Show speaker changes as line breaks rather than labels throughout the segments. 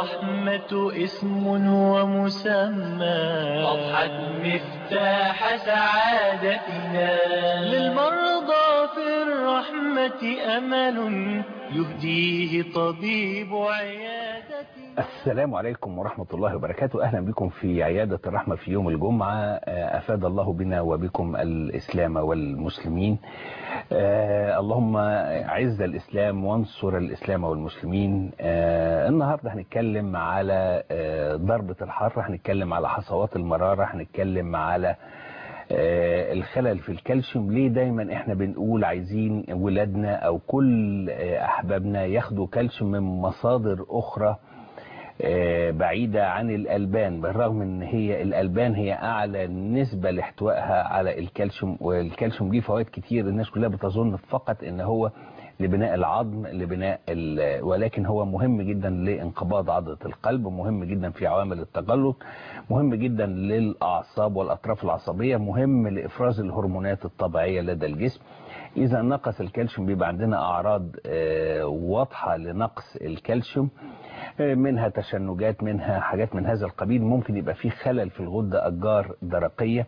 الرحمة اسم ومسمى أضحت مفتاح سعادتنا للمرضى في الرحمة أمل يهديه طبيب عيادتنا
السلام عليكم ورحمة الله وبركاته أهلا بكم في عيادة الرحمة في يوم الجمعة أفاد الله بنا وبكم الإسلام والمسلمين آه اللهم عز الإسلام وانصر الإسلام والمسلمين آه النهاردة هنتكلم على آه ضربة الحر هنتكلم على حصوات المرارة هنتكلم على الخلل في الكالسيوم ليه دايما احنا بنقول عايزين ولادنا او كل احبابنا ياخدوا كالسيوم من مصادر اخرى بعيدة عن الألبان بالرغم ان هي الألبان هي أعلى نسبة لاحتوائها على الكالسيوم والكالسيوم ليه فوائد كتير الناس كلها بتظن فقط ان هو لبناء العظم لبناء ولكن هو مهم جدا لانقباض عضلة القلب مهم جدا في عوامل التجلط مهم جدا للأعصاب والأطراف العصبية مهم لإفراز الهرمونات الطبيعية لدى الجسم إذا نقص الكالسيوم بيبقى عندنا أعراض واضحة لنقص الكالسيوم منها تشنجات منها حاجات من هذا القبيل ممكن يبقى فيه خلل في الغدة أجار درقية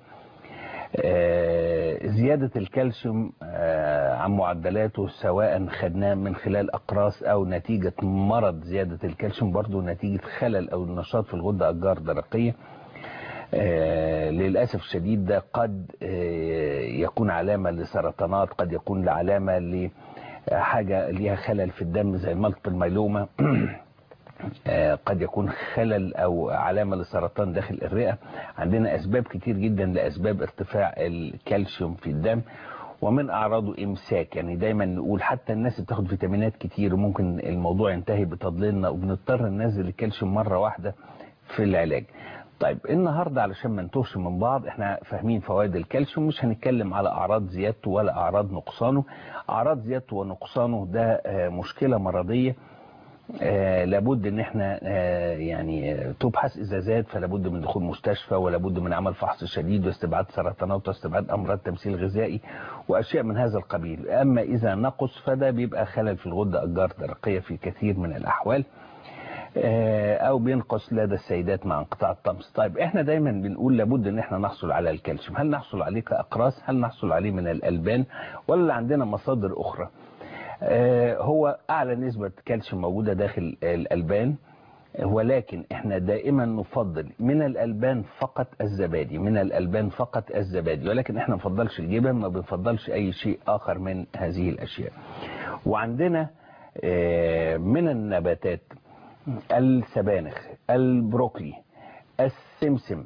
زيادة الكالسيوم عن معدلاته سواء خدناه من خلال أقراص أو نتيجة مرض زيادة الكالسيوم برضو نتيجة خلل أو نشاط في الغدة أجار درقية للأسف الشديد ده قد يكون علامة لسرطانات قد يكون علامة لحاجة ليها خلل في الدم زي المالتيبل مايلوما قد يكون خلل او علامة لسرطان داخل الرئة عندنا اسباب كتير جدا لاسباب ارتفاع الكالسيوم في الدم ومن اعراضه امساك يعني دايما نقول حتى الناس بتاخد فيتامينات كتير وممكن الموضوع ينتهي بتضليلنا وبنضطر ننزل الكالسيوم مرة واحدة في العلاج طيب النهاردة علشان ما نتوهش من بعض احنا فاهمين فوائد الكالسيوم مش هنتكلم على اعراض زيادته ولا اعراض نقصانه اعراض زيادته ونقصانه ده مشكلة مرضية آه لابد ان احنا آه يعني تبحث اذا زاد فلابد من دخول مستشفى ولابد من عمل فحص شديد واستبعاد سرطانات واستبعاد امراض تمثيل غذائي واشياء من هذا القبيل اما اذا نقص فده بيبقى خلل في الغده اجار درقيه في كثير من الاحوال آه او بينقص لدى السيدات مع انقطاع الطمس طيب احنا دايما بنقول لابد ان احنا نحصل على الكالسيوم هل نحصل عليه كاقراص هل نحصل عليه من الالبان ولا عندنا مصادر اخرى هو أعلى نسبة كالسيوم موجودة داخل الألبان ولكن احنا دائما نفضل من الألبان فقط الزبادي من الألبان فقط الزبادي ولكن احنا نفضلش الجبن ما بنفضلش أي شيء آخر من هذه الأشياء وعندنا من النباتات السبانخ البروكلي السمسم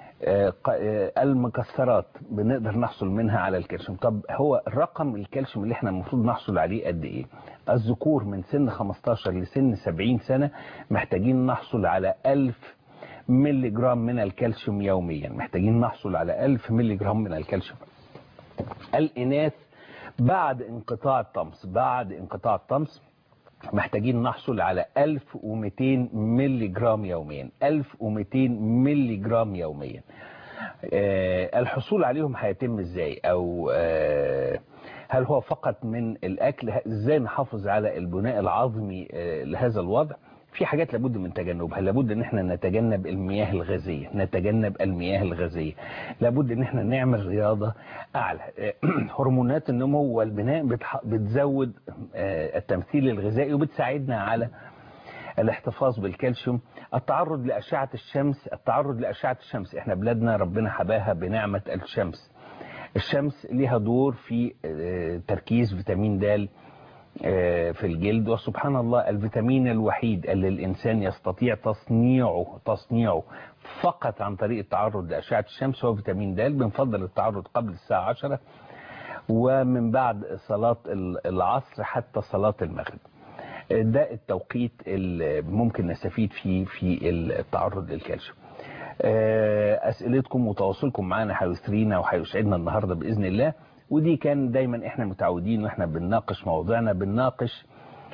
المكسرات بنقدر نحصل منها على الكالسيوم طب هو الرقم الكالسيوم اللي احنا المفروض نحصل عليه قد ايه الذكور من سن 15 لسن 70 سنة محتاجين نحصل على 1000 ملي جرام من الكالسيوم يوميا محتاجين نحصل على 1000 ملي جرام من الكالسيوم الاناث بعد انقطاع الطمس بعد انقطاع الطمس محتاجين نحصل على 1200 ملي جرام يوميا 1200 ملي جرام يوميا أه الحصول عليهم هيتم ازاي او أه هل هو فقط من الاكل ازاي نحافظ على البناء العظمي أه لهذا الوضع في حاجات لابد من تجنبها لابد ان احنا نتجنب المياه الغازية نتجنب المياه الغازية لابد ان احنا نعمل رياضة اعلى هرمونات النمو والبناء بتزود التمثيل الغذائي وبتساعدنا على الاحتفاظ بالكالسيوم التعرض لأشعة الشمس التعرض لأشعة الشمس احنا بلادنا ربنا حباها بنعمة الشمس الشمس ليها دور في تركيز فيتامين د في الجلد وسبحان الله الفيتامين الوحيد اللي الإنسان يستطيع تصنيعه تصنيعه فقط عن طريق التعرض لأشعة الشمس هو فيتامين د بنفضل التعرض قبل الساعة 10 ومن بعد صلاة العصر حتى صلاة المغرب ده التوقيت اللي ممكن نستفيد فيه في التعرض للكالسيوم أسئلتكم وتواصلكم معنا هيسرينا وهيسعدنا النهاردة بإذن الله ودي كان دايما احنا متعودين واحنا بنناقش موضوعنا بنناقش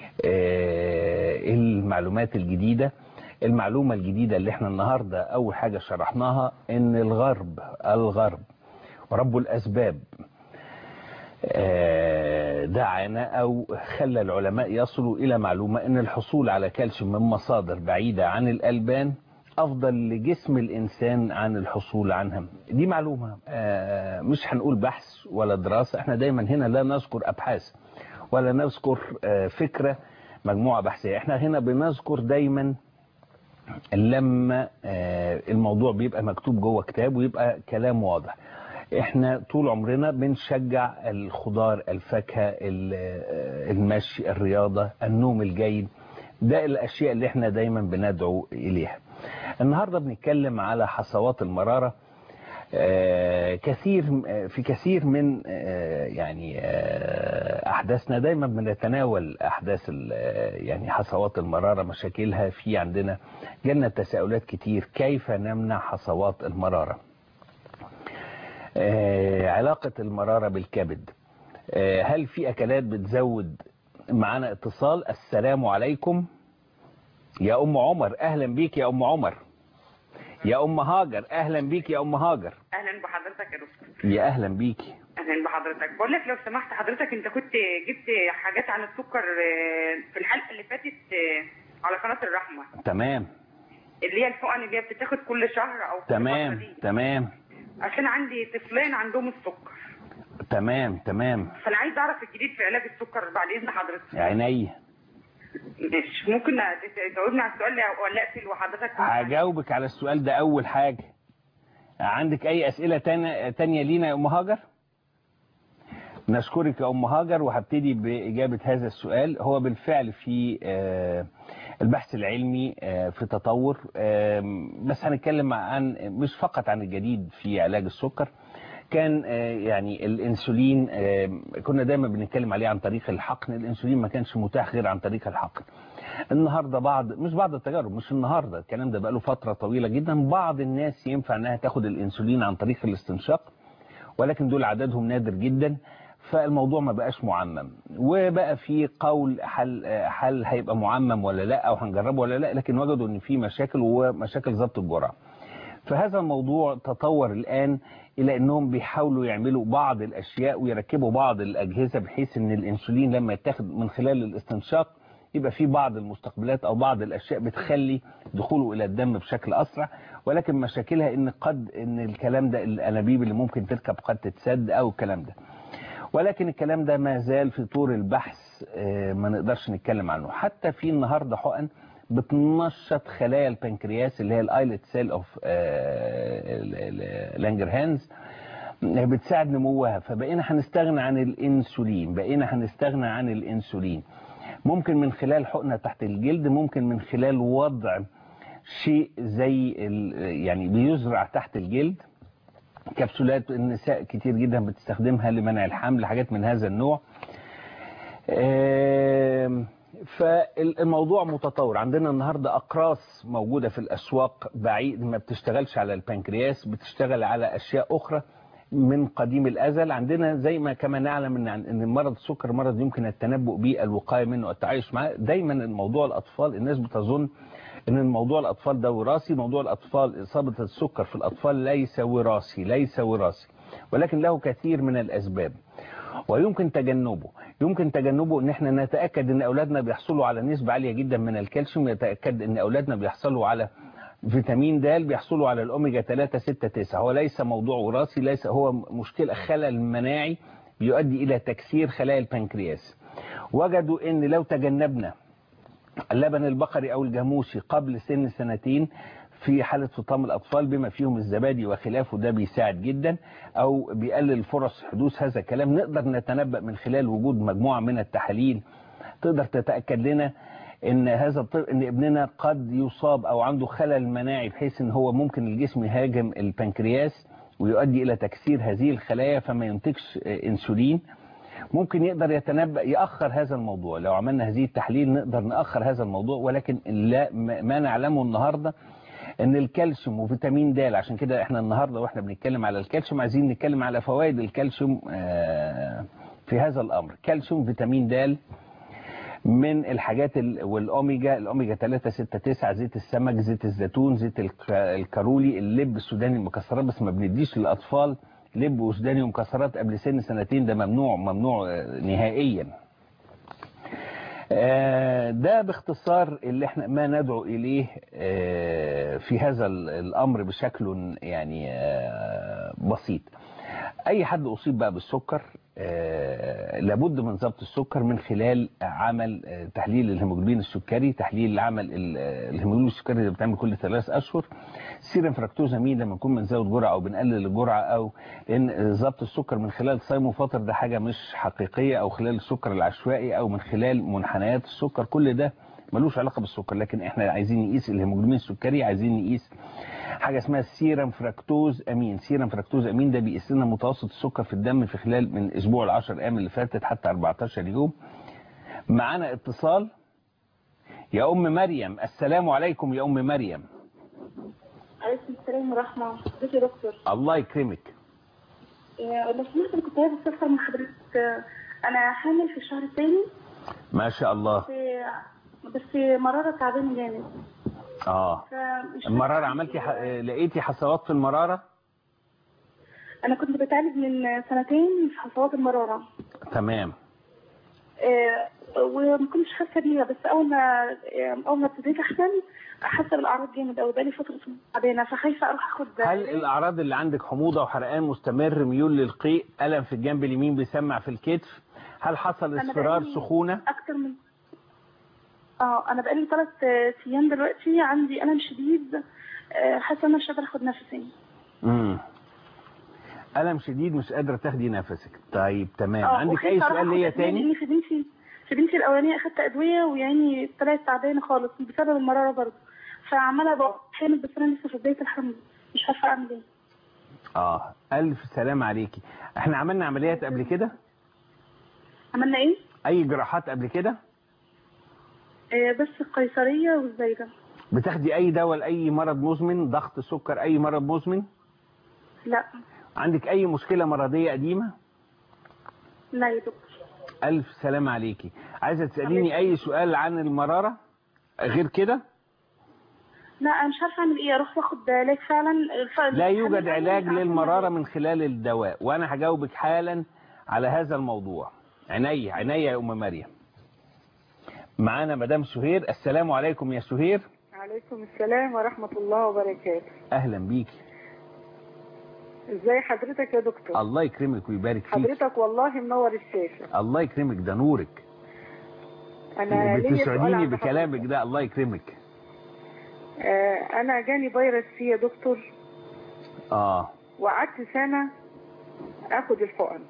المعلومات الجديدة المعلومة الجديدة اللي احنا النهاردة اول حاجة شرحناها ان الغرب الغرب رب الاسباب آه، دعانا او خلى العلماء يصلوا الى معلومة ان الحصول على كالسيوم من مصادر بعيدة عن الالبان افضل لجسم الانسان عن الحصول عنها دي معلومة آه، مش هنقول بحث ولا دراسة احنا دايما هنا لا نذكر ابحاث ولا نذكر آه، فكرة مجموعة بحثية احنا هنا بنذكر دايما لما آه، الموضوع بيبقى مكتوب جوه كتاب ويبقى كلام واضح احنا طول عمرنا بنشجع الخضار الفاكهة ال- آه، المشي الرياضة النوم الجيد ده الاشياء اللي احنا دايما بندعو اليها النهاردة بنتكلم على حصوات المرارة آه، كثير في كثير من آه، يعني آه، احداثنا دايما بنتناول احداث ال- آه، يعني حصوات المراره مشاكلها في عندنا جالنا تساؤلات كتير كيف نمنع حصوات المراره آه، علاقه المراره بالكبد آه، هل في اكلات بتزود معانا اتصال السلام عليكم يا ام عمر اهلا بيك يا ام عمر يا ام هاجر اهلا بيك يا ام هاجر
اهلا بحضرتك يا دكتور
يا اهلا بيكي
اهلا بحضرتك بقول لك لو سمحت حضرتك انت كنت جبت حاجات عن السكر آه، في الحلقه اللي فاتت آه، على قناه الرحمه
تمام
اللي هي الحقن اللي هي بتتاخد كل شهر او كل
تمام
فترة دي.
تمام
عشان عندي طفلين عندهم السكر
تمام تمام
فانا عايز اعرف الجديد في علاج السكر بعد اذن حضرتك
عيني
ماشي ممكن تت- تجاوبني على السؤال ولا اقفل وحضرتك
هجاوبك على السؤال ده اول حاجة عندك اي اسئلة تانية, تانية لينا يا ام هاجر نشكرك يا ام هاجر وهبتدي باجابة هذا السؤال هو بالفعل في آه، البحث العلمي آه، في تطور آم، بس هنتكلم عن مش فقط عن الجديد في علاج السكر كان آه، يعني الانسولين آه، كنا دايما بنتكلم عليه عن طريق الحقن الانسولين ما كانش متاح غير عن طريق الحقن النهارده بعض مش بعض التجارب مش النهارده الكلام ده بقاله فتره طويله جدا بعض الناس ينفع انها تاخد الانسولين عن طريق الاستنشاق ولكن دول عددهم نادر جدا فالموضوع ما بقاش معمم وبقى في قول هل هل هيبقى معمم ولا لا او هنجربه ولا لا لكن وجدوا ان في مشاكل ومشاكل ضبط الجرعه فهذا الموضوع تطور الآن إلى أنهم بيحاولوا يعملوا بعض الأشياء ويركبوا بعض الأجهزة بحيث أن الأنسولين لما يتاخد من خلال الاستنشاق يبقى في بعض المستقبلات أو بعض الأشياء بتخلي دخوله إلى الدم بشكل أسرع ولكن مشاكلها أن قد أن الكلام ده الأنابيب اللي ممكن تركب قد تتسد أو الكلام ده ولكن الكلام ده ما زال في طور البحث آه، ما نقدرش نتكلم عنه حتى في النهارده حقن بتنشط خلايا البنكرياس اللي هي الايلت سيل اوف لانجرهانز بتساعد نموها فبقينا هنستغنى عن الانسولين بقينا هنستغنى عن الانسولين ممكن من خلال حقنه تحت الجلد ممكن من خلال وضع شيء زي ال- يعني بيزرع تحت الجلد كبسولات النساء كتير جدا بتستخدمها لمنع الحمل حاجات من هذا النوع آم، فالموضوع متطور عندنا النهاردة أقراص موجودة في الأسواق بعيد ما بتشتغلش على البنكرياس بتشتغل على أشياء أخرى من قديم الأزل عندنا زي ما كما نعلم إن إن مرض السكر مرض يمكن التنبؤ به الوقاية منه والتعايش معه دايما الموضوع الأطفال الناس بتظن ان الموضوع الاطفال ده وراثي موضوع الاطفال اصابه السكر في الاطفال ليس وراثي ليس وراثي ولكن له كثير من الاسباب ويمكن تجنبه يمكن تجنبه ان احنا نتاكد ان اولادنا بيحصلوا على نسبه عاليه جدا من الكالسيوم نتاكد ان اولادنا بيحصلوا على فيتامين د بيحصلوا على الاوميجا 3 6 9 هو ليس موضوع وراثي ليس هو مشكله خلل مناعي بيؤدي الى تكسير خلايا البنكرياس وجدوا ان لو تجنبنا اللبن البقري او الجاموسي قبل سن سنتين في حالة فطام الأطفال بما فيهم الزبادي وخلافه ده بيساعد جدا أو بيقلل فرص حدوث هذا الكلام نقدر نتنبأ من خلال وجود مجموعة من التحاليل تقدر تتأكد لنا ان هذا الطفل ان ابننا قد يصاب او عنده خلل مناعي بحيث ان هو ممكن الجسم يهاجم البنكرياس ويؤدي الى تكسير هذه الخلايا فما ينتجش انسولين ممكن يقدر يتنبأ يأخر هذا الموضوع لو عملنا هذه التحليل نقدر نأخر هذا الموضوع ولكن لا ما نعلمه النهاردة ان الكالسيوم وفيتامين د عشان كده احنا النهاردة واحنا بنتكلم على الكالسيوم عايزين نتكلم على فوائد الكالسيوم في هذا الامر كالسيوم فيتامين د من الحاجات والاوميجا الاوميجا 3 6 9 زيت السمك زيت الزيتون زيت الكارولي اللب السوداني المكسرات بس ما بنديش للاطفال لب وسوداني ومكسرات قبل سن سنتين ده ممنوع ممنوع آه، نهائيا آه، ده باختصار اللي احنا ما ندعو اليه آه، في هذا ال- الامر بشكل يعني آه، بسيط اي حد اصيب بقى بالسكر آه، لابد من ضبط السكر من خلال عمل آه، تحليل الهيموجلوبين السكري تحليل عمل ال- آه، الهيموجلوبين السكري اللي بتعمل كل ثلاث اشهر سيرم فركتوزامين لما نكون بنزود جرعه او بنقلل الجرعه او لان ضبط السكر من خلال صيام وفطر ده حاجه مش حقيقيه او خلال السكر العشوائي او من خلال منحنيات السكر كل ده ملوش علاقه بالسكر لكن احنا عايزين نقيس الهيموجلوبين السكري عايزين نقيس حاجه اسمها السيرم فراكتوز امين سيرم فراكتوز امين ده بيقيس لنا متوسط السكر في الدم في خلال من اسبوع ل 10 ايام اللي فاتت حتى 14 يوم معانا اتصال يا ام مريم السلام عليكم يا ام مريم
عليكم السلام ورحمة ازيك يا دكتور
الله يكرمك
آه، لو سمحت أنا كنت عايزة استفسر من حضرتك آه، أنا حامل في الشهر الثاني
ما شاء الله
بس بس مرارة تعبانة جامد
اه
فمش
المرارة عملتي ح... لقيتي حصوات في المرارة
أنا كنت بتعالج من سنتين في حصوات المرارة
تمام
آه، وما كنتش حاسة بيها بس أول ما آه، أول ما ابتديت أحمل حاسة بالأعراض جامد أوي بقالي فترة تعبانة فخايفة أروح آخد
هل الأعراض اللي عندك حموضة وحرقان مستمر ميول للقيء ألم في الجنب اليمين بيسمع في الكتف هل حصل
أنا
اصفرار
بقالي
سخونة
أكتر من اه انا بقالي ثلاث ايام دلوقتي عندي الم شديد آه، حاسه ان انا مش قادره اخد نفسي
امم ألم شديد مش قادرة تاخدي نفسك طيب تمام
اه
عندك أي
وخايفة أروح
سؤال
آخد
ليا
أدوية
تاني
لأن في بنتي في بنتي الاولانيه اخدت ادويه ويعني طلعت تعبانه خالص بسبب المراره برضه فعماله بقى حامل بس انا لسه في بدايه الحمل مش عارفه اعمل ايه
اه ألف سلام عليكي احنا عملنا عمليات قبل كده
عملنا ايه؟
أي جراحات قبل كده
آه بس القيصريه والزايده
بتاخدي أي دواء لأي مرض مزمن ضغط سكر أي مرض مزمن
لا
عندك أي مشكلة مرضية قديمة
لا يا دكتور
ألف سلام عليكي عايزة تسأليني أي سؤال عن المرارة غير كده
لا انا مش عارفه اعمل ايه اروح واخد علاج فعلا ف-
لا يوجد
الحمل
علاج
مش عارفة
للمرارة من خلال الدواء وأنا هجاوبك حالا على هذا الموضوع عينيا عينيا يا أم مريم معانا مدام سهير السلام عليكم يا سهير
عليكم السلام ورحمة الله وبركاته
أهلا بيكي
ازاي حضرتك يا دكتور
الله يكرمك ويبارك فيك
حضرتك والله منور الشاشة
الله يكرمك ده نورك
انا ليا سؤال
بتسعديني
عند
بكلامك
حضرتك.
ده الله يكرمك
آه انا جاني فيروس سي يا دكتور
اه
وقعدت سنة اخد الحقن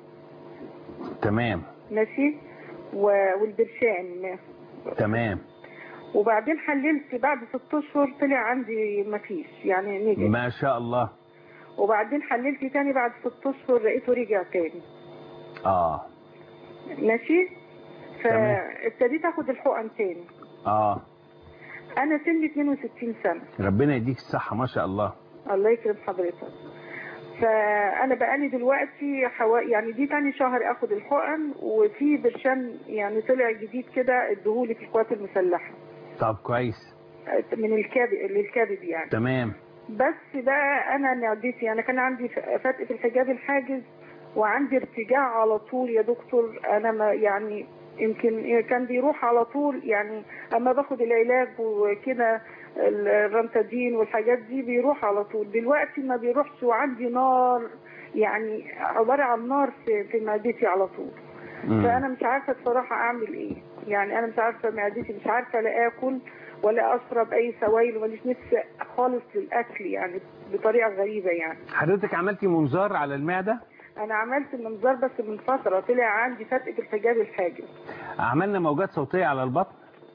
تمام
ماشي و- والبرشام
تمام
وبعدين حللت بعد ست اشهر طلع عندي مفيش يعني نيجي
ما شاء الله
وبعدين حللت تاني بعد ست اشهر لقيته رجع تاني
اه
ماشي
تمام.
فابتديت اخد الحقن تاني
اه
انا سني 62 سنة
ربنا يديك الصحة ما شاء الله
الله يكرم حضرتك فانا بقالي دلوقتي حوا... يعني دي تاني شهر اخد الحقن وفي برشام يعني طلع جديد كده ادهولي في القوات المسلحه
طب كويس
من الكبد للكبد يعني
تمام
بس بقى انا معدتي انا كان عندي ف- فتق في الحجاب الحاجز وعندي ارتجاع على طول يا دكتور انا ما يعني يمكن كان بيروح على طول يعني اما باخد العلاج وكده الرنتادين والحاجات دي بيروح على طول دلوقتي ما بيروحش وعندي نار يعني عبارة عن نار في, في معدتي على طول
مم.
فانا مش عارفه بصراحه اعمل ايه يعني انا مش عارفه معدتي مش عارفه لا اكل ولا اشرب اي سوائل وماليش نفس خالص للاكل يعني بطريقه غريبه يعني
حضرتك عملتي منظار على المعدة
انا عملت منظار بس من فتره طلع عندي فتق في الحجاب الحاجز
عملنا موجات صوتية على البطن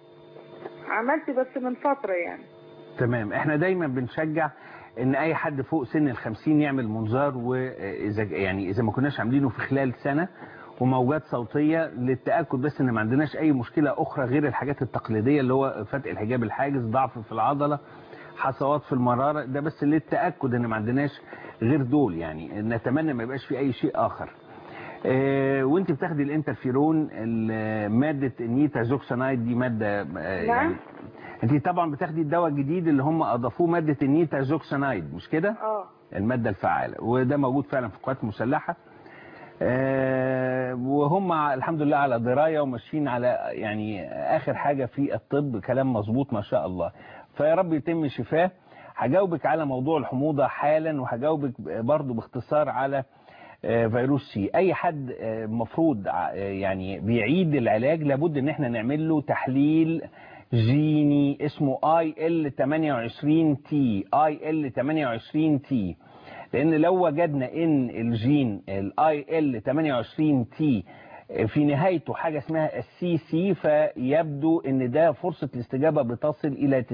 عملت بس من فتره يعني
تمام احنا دايما بنشجع ان اي حد فوق سن الخمسين يعمل منظار واذا يعني اذا ما كناش عاملينه في خلال سنة وموجات صوتية للتأكد بس ان ما عندناش اي مشكلة اخرى غير الحاجات التقليدية اللي هو فتق الحجاب الحاجز ضعف في العضلة حصوات في المرارة ده بس للتأكد ان ما عندناش غير دول يعني نتمنى ما يبقاش في اي شيء اخر اه وانت بتاخدي الانترفيرون ال- مادة النيتازوكسانايد دي مادة اه يعني
نعم.
انت طبعا بتاخدي الدواء الجديد اللي هم اضافوه مادة النيتازوكسانايد مش كده
اه
المادة الفعالة وده موجود فعلا في القوات المسلحة آه، وهم الحمد لله على دراية وماشيين على يعني آخر حاجة في الطب كلام مظبوط ما شاء الله فيا رب يتم شفاه هجاوبك على موضوع الحموضة حالا وهجاوبك برضو باختصار على آه، فيروس سي اي حد آه، مفروض ع- آه، يعني بيعيد العلاج لابد ان احنا نعمل له تحليل جيني اسمه اي ال 28 تي اي ال 28 تي لان لو وجدنا ان الجين الاي ال 28 تي في نهايته حاجة اسمها السي سي فيبدو ان ده فرصة الاستجابة بتصل الى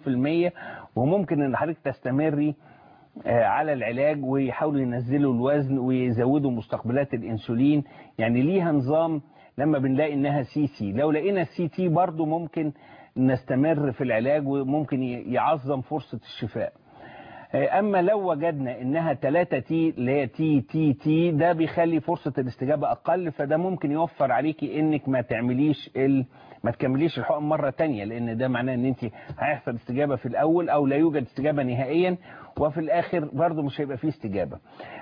90% وممكن ان حضرتك تستمري آه، على العلاج ويحاولوا ينزلوا الوزن ويزودوا مستقبلات الانسولين يعني ليها نظام لما بنلاقي انها سي سي لو لقينا السي تي برضو ممكن نستمر في العلاج وممكن ي- يعظم فرصة الشفاء آه، اما لو وجدنا انها 3 تي اللي هي تي تي تي ده بيخلي فرصة الاستجابة اقل فده ممكن يوفر عليكي انك ما تعمليش ال... ما تكمليش الحقن مرة تانية لان ده معناه ان انت هيحصل استجابة في الاول او لا يوجد استجابة نهائيا وفي الاخر برضه مش هيبقى فيه استجابة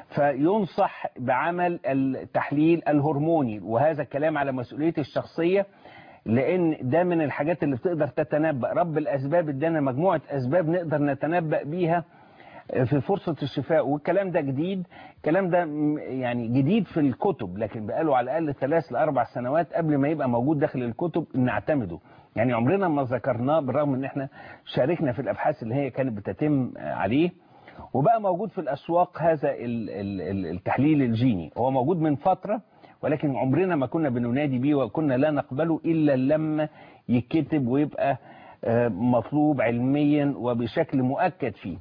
فينصح بعمل التحليل الهرموني وهذا الكلام على مسؤوليتي الشخصية لان ده من الحاجات اللي بتقدر تتنبأ رب الاسباب ادانا مجموعة اسباب نقدر نتنبأ بيها في فرصة الشفاء والكلام ده جديد الكلام ده م- يعني جديد في الكتب لكن بقاله على الأقل ثلاث لأربع سنوات قبل ما يبقى موجود داخل الكتب نعتمده يعني عمرنا ما ذكرناه بالرغم ان احنا شاركنا في الأبحاث اللي هي كانت بتتم عليه وبقى موجود في الأسواق هذا ال- ال- ال- التحليل الجيني هو موجود من فترة ولكن عمرنا ما كنا بننادي بيه وكنا لا نقبله إلا لما يتكتب ويبقى آه، مطلوب علميا وبشكل مؤكد فيه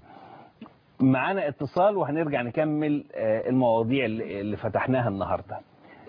معانا اتصال وهنرجع نكمل آه، المواضيع اللي اللي فتحناها النهاردة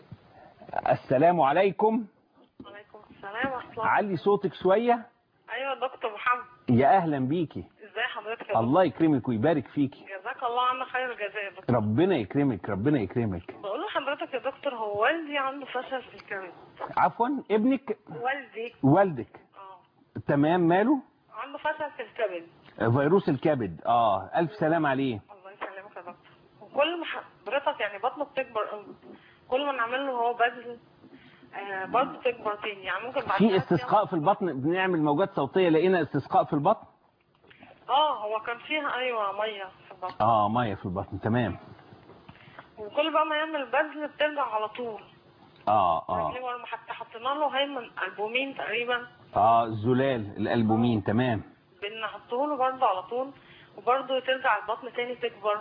السلام عليكم
وعليكم السلام ورحمة الله
علي صوتك شوية
أيوة دكتور محمد
يا أهلا بيكي
ازاي حضرتك يا دكتور
الله يكرمك ويبارك فيكي
جزاك الله عنا خير الجزاء يا دكتور
ربنا يكرمك ربنا يكرمك
بقول لحضرتك يا دكتور هو والدي عنده فشل في الكبد
عفوا ابنك
والدي
والدك
اه
تمام ماله
عنده فشل في الكبد
آه، فيروس الكبد اه ألف سلام عليه
الله يسلمك يا دكتور وكل ما حضرتك يعني بطنه بتكبر قوي كل ما نعمل له هو بذل آه برضه تكبر تاني يعني ممكن بعد
في
ثلاث
استسقاء في البطن بنعمل موجات صوتية لقينا استسقاء في البطن
أيام- اه هو كان فيها ايوه ميه في البطن
اه مية في البطن تمام
وكل بقى ما يعمل بذل بترجع على طول
اه اه
رجليه ورا ما حتى حطينا له هيمن البومين تقريبا
اه الزلال الألبومين تمام
بنحطه له برضه على طول وبرضه ترجع البطن تاني تكبر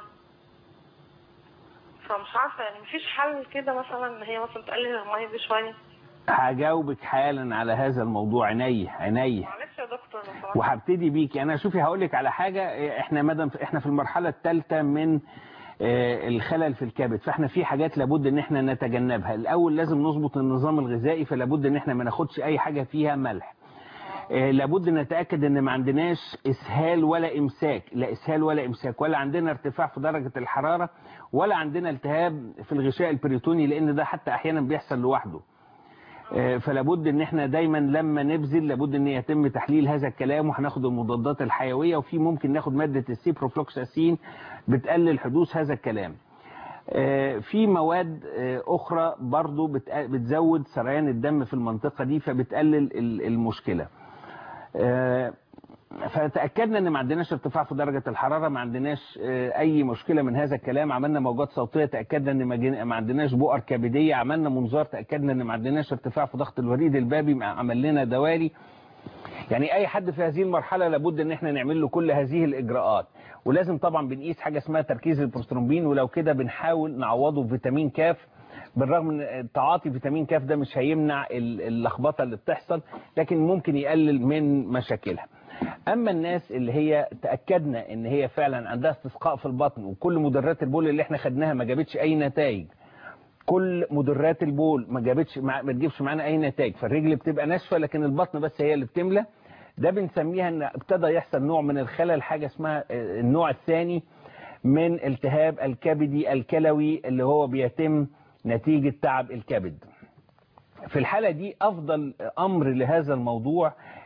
فمش عارفه يعني مفيش حل كده مثلا ان هي مثلا تقلل الميه دي شويه
هجاوبك حالا على هذا الموضوع عيني عيني
معلش يا دكتور لو سمحت
وهبتدي بيكي انا شوفي هقول لك على حاجه احنا مدام احنا في المرحله الثالثه من آه، الخلل في الكبد فاحنا في حاجات لابد ان احنا نتجنبها الاول لازم نظبط النظام الغذائي فلابد ان احنا ما ناخدش اي حاجه فيها ملح آه، لابد نتاكد ان ما عندناش اسهال ولا امساك لا اسهال ولا امساك ولا عندنا ارتفاع في درجه الحراره ولا عندنا التهاب في الغشاء البريتوني لان ده حتى احيانا بيحصل لوحده آه، فلابد ان احنا دايما لما نبذل لابد ان يتم تحليل هذا الكلام وهناخد المضادات الحيويه وفي ممكن ناخد ماده السيبروفلوكساسين بتقلل حدوث هذا الكلام آه، في مواد آه، اخرى برضو بت- بتزود سريان الدم في المنطقه دي فبتقلل ال- المشكله آه، فتأكدنا ان ما عندناش ارتفاع في درجة الحرارة ما عندناش آه، اي مشكلة من هذا الكلام عملنا موجات صوتية تأكدنا ان ما جن- ما عندناش بؤر كبدية عملنا منظار تأكدنا ان ما عندناش ارتفاع في ضغط الوريد البابي مع- عمل لنا دوالي يعني اي حد في هذه المرحلة لابد ان احنا نعمل له كل هذه الاجراءات ولازم طبعا بنقيس حاجة اسمها تركيز البروسترومبين ولو كده بنحاول نعوضه بفيتامين كاف بالرغم ان تعاطي فيتامين كاف ده مش هيمنع ال- اللخبطة اللي بتحصل لكن ممكن يقلل من مشاكلها اما الناس اللي هي تاكدنا ان هي فعلا عندها استسقاء في البطن وكل مدرات البول اللي احنا خدناها ما جابتش اي نتائج كل مدرات البول ما جابتش مع ما تجيبش معانا اي نتائج فالرجل بتبقى ناشفه لكن البطن بس هي اللي بتملى ده بنسميها ان ابتدى يحصل نوع من الخلل حاجه اسمها آه، النوع الثاني من التهاب الكبدي الكلوي اللي هو بيتم نتيجه تعب الكبد في الحالة دي أفضل أمر لهذا الموضوع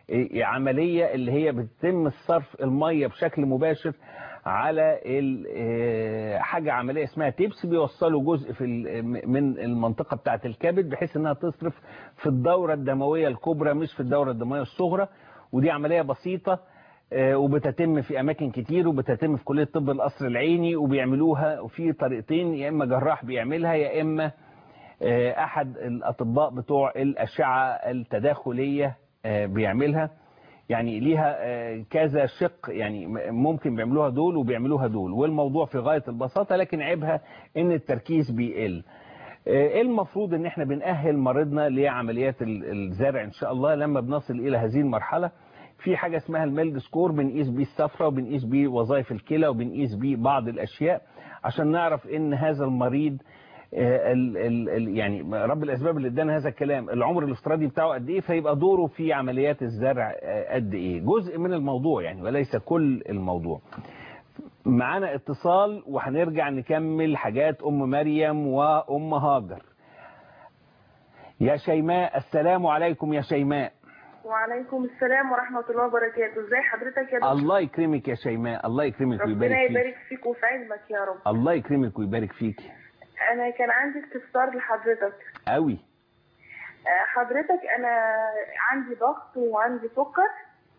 إيه، عملية اللي هي بتتم الصرف المية بشكل مباشر على ال- إيه، حاجة عملية اسمها تيبس بيوصلوا جزء في ال- من المنطقة بتاعة الكبد بحيث انها تصرف في الدورة الدموية الكبرى مش في الدورة الدموية الصغرى ودي عملية بسيطة آه، وبتتم في اماكن كتير وبتتم في كليه طب القصر العيني وبيعملوها في طريقتين يا اما جراح بيعملها يا اما آه، احد الاطباء بتوع الاشعه التداخليه آه، بيعملها يعني ليها آه، كذا شق يعني م- ممكن بيعملوها دول وبيعملوها دول والموضوع في غايه البساطه لكن عيبها ان التركيز بيقل آه، ايه المفروض ان احنا بنأهل مريضنا لعمليات ال- الزرع ان شاء الله لما بنصل الى هذه المرحله في حاجة اسمها الميلد سكور بنقيس بيه الصفرة وبنقيس بيه وظائف الكلى وبنقيس بيه بعض الأشياء عشان نعرف إن هذا المريض آه، ال ال ال يعني رب الأسباب اللي ادانا هذا الكلام العمر الافتراضي بتاعه قد إيه فيبقى دوره في عمليات الزرع آه، قد إيه جزء من الموضوع يعني وليس كل الموضوع معانا اتصال وهنرجع نكمل حاجات أم مريم وأم هاجر يا شيماء السلام عليكم يا شيماء
وعليكم السلام ورحمة الله وبركاته ازي حضرتك يا دكتور
الله يكرمك يا شيماء الله يكرمك ويبارك
ربنا
فيك
يبارك فيك وفي علمك يا رب
الله يكرمك ويبارك فيك
انا كان عندي استفسار لحضرتك
قوي
آه، حضرتك انا عندي ضغط وعندي سكر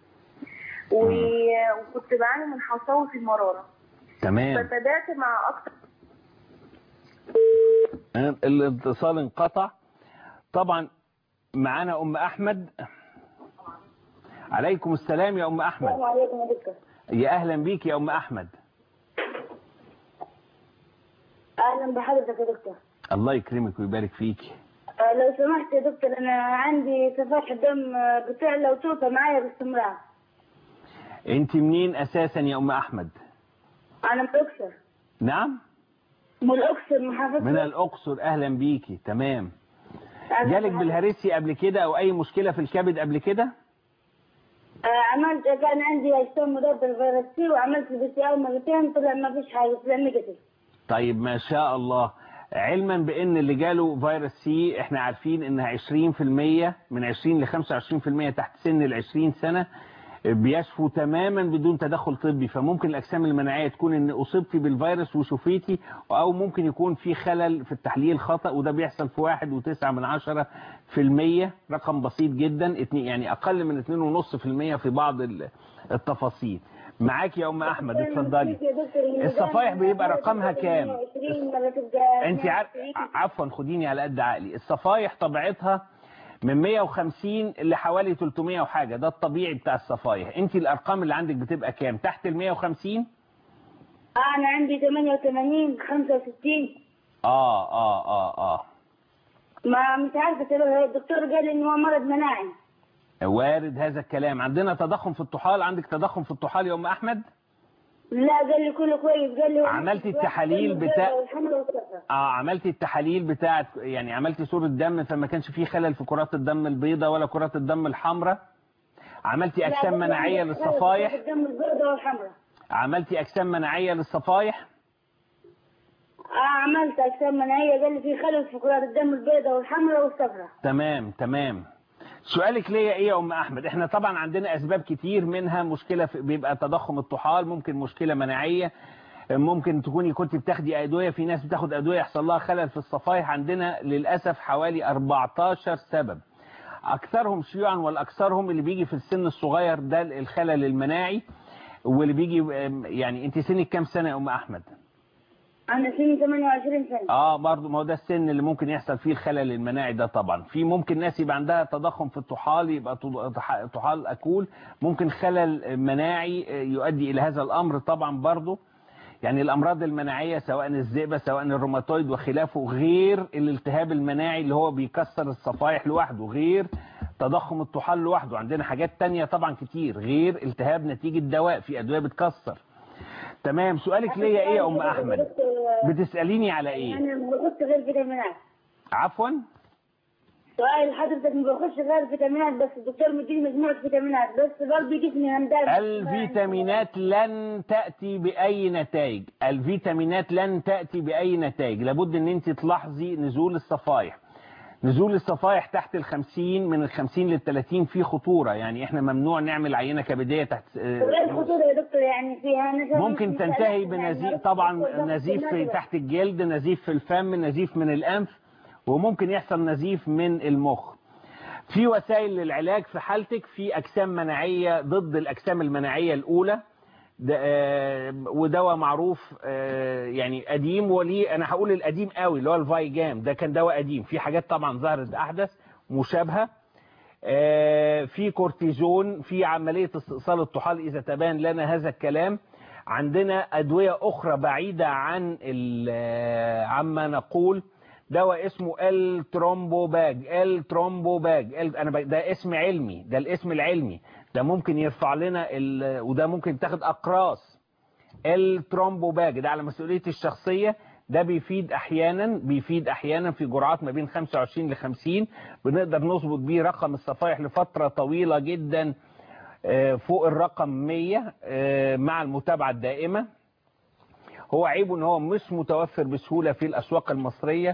و- وكنت بعاني من حصاوة المرارة
تمام
فتابعت مع اكتر
الاتصال انقطع طبعا معانا ام احمد عليكم السلام يا ام احمد
عليكم يا دكتور
يا اهلا بيك يا ام احمد
اهلا بحضرتك يا دكتور
الله يكرمك ويبارك فيك
آه، لو سمحت يا دكتور انا عندي صفائح الدم آه، بتعلى وتوطى معايا باستمرار
انت منين اساسا يا ام احمد
انا من الاقصر
نعم
من الاقصر محافظه
من الاقصر اهلا بيكي تمام
أهلاً
جالك
بحضرتك.
بالهرسي قبل كده او اي مشكله في الكبد قبل كده
آه، عملت كان عندي اجسام مضاد للفيروس سي وعملت البي سي ار مرتين طلع ما فيش حاجه طلع نيجاتيف
طيب ما شاء الله علما بان اللي جاله فيروس سي احنا عارفين ان 20% من 20 ل 25% تحت سن ال 20 سنه بيشفوا تماما بدون تدخل طبي فممكن الاجسام المناعيه تكون ان اصبتي بالفيروس وشفيتي او ممكن يكون في خلل في التحليل خطا وده بيحصل في واحد وتسعة من عشرة في المية رقم بسيط جدا اتنين- يعني اقل من اتنين ونص في المية في بعض ال- التفاصيل معاك يا ام احمد اتفضلي الصفايح بيبقى رقمها كام؟ انت عارف عفوا خديني على قد عقلي الصفايح طبيعتها من 150 لحوالي 300 وحاجه ده الطبيعي بتاع الصفايح انت الارقام اللي عندك بتبقى كام تحت ال 150
انا عندي 88 65
اه اه اه اه
ما مش عارفه سبب الدكتور قال ان هو مرض مناعي
وارد هذا الكلام عندنا تضخم في الطحال عندك تضخم في الطحال يا ام احمد
لا قال لي كله كويس قال لي
عملتي التحاليل بتاع-
الحمراء والصفراء
اه عملتي التحاليل بتاعت يعني عملتي صورة دم فما كانش فيه خلل في كرات الدم البيضاء ولا كرات الدم الحمراء عملتي اجسام مناعية للصفايح
الدم البيضاء والحمراء
عملتي اجسام مناعية للصفايح
اه عملت اجسام مناعيه قال لي في خلل في كرات الدم البيضاء والحمراء والصفراء
تمام تمام سؤالك ليا ايه يا ام احمد احنا طبعا عندنا اسباب كتير منها مشكله في بيبقى تضخم الطحال ممكن مشكله مناعيه ممكن تكوني كنت بتاخدي ادويه في ناس بتاخد ادويه يحصل لها خلل في الصفائح عندنا للاسف حوالي 14 سبب اكثرهم شيوعا والاكثرهم اللي بيجي في السن الصغير ده الخلل المناعي واللي بيجي يعني انت سنك كام سنه يا ام احمد
انا سني 28 سنه
اه برضه ما هو ده السن اللي ممكن يحصل فيه الخلل المناعي ده طبعا في ممكن ناس يبقى عندها تضخم في الطحال يبقى طض- طح- طحال اكول ممكن خلل مناعي آه، يؤدي الى هذا الامر طبعا برضه يعني الامراض المناعيه سواء الذئبه سواء الروماتويد وخلافه غير الالتهاب المناعي اللي هو بيكسر الصفائح لوحده غير تضخم الطحال لوحده عندنا حاجات تانية طبعا كتير غير التهاب نتيجه دواء في ادويه بتكسر تمام سؤالك ليا ايه يا ام احمد بتساليني على ايه
انا ما باخدش غير فيتامينات
عفوا
سؤال حضرتك ما باخدش غير فيتامينات بس الدكتور مديني مجموعه فيتامينات بس برضه جسمي همدان
الفيتامينات لن تأتي بأي نتائج الفيتامينات لن تأتي بأي نتائج لابد ان انت تلاحظي نزول الصفائح نزول الصفائح تحت الخمسين من الخمسين للتلاتين في خطورة يعني احنا ممنوع نعمل عينة كبدية تحت
غير الخطورة يا دكتور يعني فيها نزف
ممكن تنتهي بنزيف طبعا نزيف في تحت الجلد نزيف في الفم نزيف من الأنف وممكن يحصل نزيف من المخ في وسائل للعلاج في حالتك في أجسام مناعية ضد الأجسام المناعية الأولى ده آه، ودواء معروف آه، يعني قديم وليه انا هقول القديم قوي اللي هو الفايجام ده كان دواء قديم في حاجات طبعا ظهرت احدث مشابهه آه، في كورتيزون في عمليه استئصال الطحال اذا تبان لنا هذا الكلام عندنا ادويه اخرى بعيده عن ال- آه، عما نقول دواء اسمه الترومبوباج الترومبوباج ال- انا ب- ده اسم علمي ده الاسم العلمي ده ممكن يرفع لنا ال... وده ممكن تاخد اقراص الترومبوباج ده على مسؤولية الشخصية ده بيفيد احيانا بيفيد احيانا في جرعات ما بين 25 ل 50 بنقدر نظبط بيه رقم الصفائح لفترة طويلة جدا آه، فوق الرقم 100 آه، مع المتابعة الدائمة هو عيبه ان هو مش متوفر بسهولة في الاسواق المصرية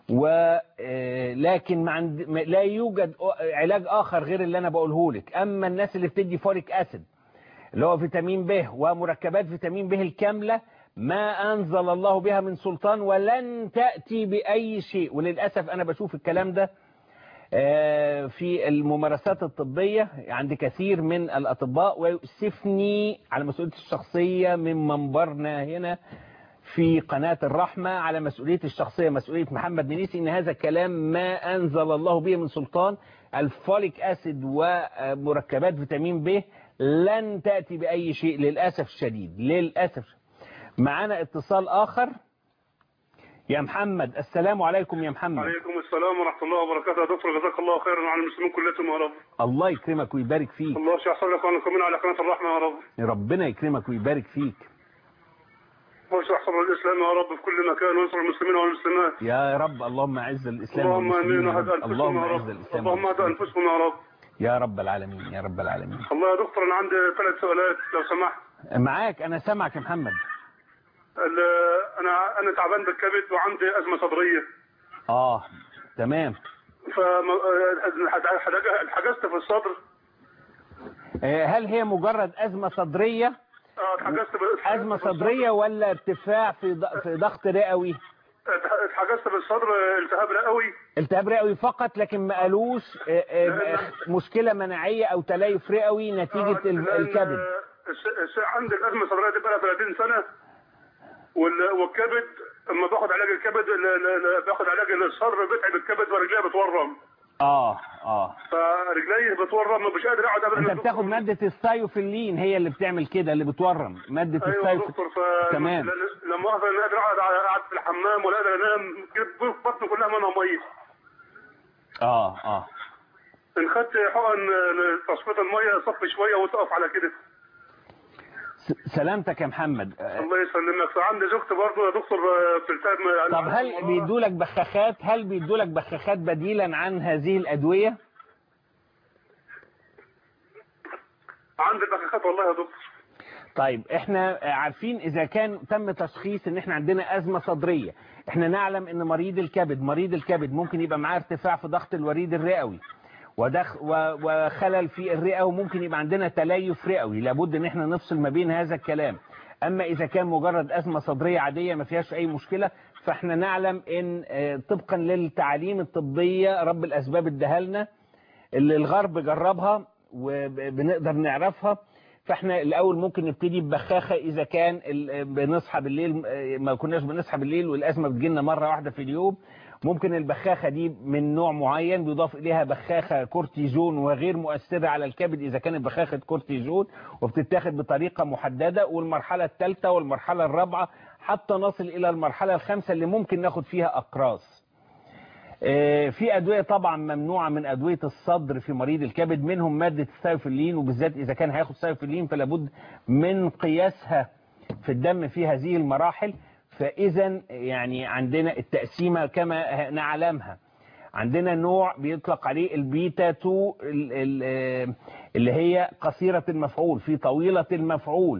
ولكن ما عند... ما- لا يوجد علاج اخر غير اللي انا بقوله لك اما الناس اللي بتدي فوليك اسيد اللي هو فيتامين ب ومركبات فيتامين ب الكاملة ما أنزل الله بها من سلطان ولن تأتي بأي شيء وللأسف أنا بشوف الكلام ده آه، في الممارسات الطبية عند كثير من الأطباء ويؤسفني على مسؤوليتي الشخصية من منبرنا هنا في قناة الرحمة على مسؤوليتي الشخصية مسؤولية محمد منيسي إن هذا الكلام ما أنزل الله به من سلطان الفوليك أسيد ومركبات فيتامين ب لن تأتي بأي شيء للأسف الشديد للأسف معنا اتصال آخر يا محمد السلام عليكم يا محمد
عليكم السلام ورحمة الله وبركاته يا دكتور جزاك الله خيرا وعلى المسلمين كلهم يا رب
الله يكرمك ويبارك فيك
الله يحفظ لك ونكمل على قناة الرحمة يا رب
ربنا يكرمك ويبارك فيك
ويحفظ الإسلام يا رب في كل مكان وينصر المسلمين والمسلمات
يا رب اللهم اعز الإسلام
اللهم
والمسلمين
آمين
يا رب.
وهد أنفسهم
اللهم
يا
اعز
رب
الإسلام
اللهم هد
والمسلمين.
أنفسهم يا رب
يا رب العالمين يا رب العالمين
الله يا دكتور أنا عندي ثلاث سؤالات لو سمحت
معاك أنا سامعك يا محمد
ال- أنا أنا تعبان بالكبد وعندي أزمة صدرية
آه تمام
فحجزت في الصدر
آه، هل هي مجرد أزمة صدرية
آه، اتحجزت ب-
أزمة صدرية ولا ارتفاع في ض- في ضغط رئوي
اتح- اتحجزت بالصدر التهاب رئوي
التهاب رئوي فقط لكن ما قالوش آه، آه، مشكلة مناعية أو تليف رئوي نتيجة ال-
لأن
الكبد
الس- الس- عندي الازمه الصدريه دي بقى 30 سنه وال- والكبد اما باخد علاج الكبد ال- ال- ال- باخد علاج الصدر بتعب الكبد ورجلي بتورم
آه آه
فرجلي بتورم مش قادر اقعد ابدا
أنت
يا
بتاخد
دكتور.
مادة الثايوفيلين هي اللي بتعمل كده اللي بتورم مادة
ايوه يا
الثايوفيلين
دكتور ف
تمام.
ل- لما اقدر انا قادر اقعد اقعد في الحمام ولا قادر انام جيب بطني كلها منها ميه
آه آه
ان خدت حقن تصفيه الميه صفي شويه وتقف على كده
س- سلامتك يا محمد آه،
الله يسلمك فعندي زوجتي برضه يا دكتور آه، في التهاب
طب هل بيدوا لك بخاخات هل بيدوا لك بخاخات بديلا عن هذه الأدوية
عندي بخاخات والله يا دكتور
طيب احنا عارفين اذا كان تم تشخيص ان احنا عندنا ازمة صدرية احنا نعلم ان مريض الكبد مريض الكبد ممكن يبقى معاه ارتفاع في ضغط الوريد الرئوي ودخ و- وخلل في الرئة وممكن يبقى عندنا تليف رئوي لابد ان احنا نفصل ما بين هذا الكلام اما اذا كان مجرد ازمة صدرية عادية ما فيهاش اي مشكلة فاحنا نعلم ان آه، طبقا للتعاليم الطبية رب الاسباب اداها لنا اللي الغرب جربها وبنقدر نعرفها فاحنا الاول ممكن نبتدي ببخاخه اذا كان ال- بنصحى بالليل ما كناش بنصحى بالليل والازمه بتجيلنا مره واحده في اليوم ممكن البخاخه دي من نوع معين بيضاف اليها بخاخه كورتيزون وغير مؤثره على الكبد اذا كانت بخاخه كورتيزون وبتتاخد بطريقه محدده والمرحله الثالثه والمرحله الرابعه حتى نصل الى المرحله الخامسه اللي ممكن ناخد فيها اقراص آه، في أدوية طبعا ممنوعة من أدوية الصدر في مريض الكبد منهم مادة السايفلين وبالذات إذا كان هياخد سايفلين فلا بد من قياسها في الدم في هذه المراحل فإذا يعني عندنا التقسيمة كما نعلمها عندنا نوع بيطلق عليه البيتا 2 ال- ال- آه، اللي هي قصيرة المفعول في طويلة المفعول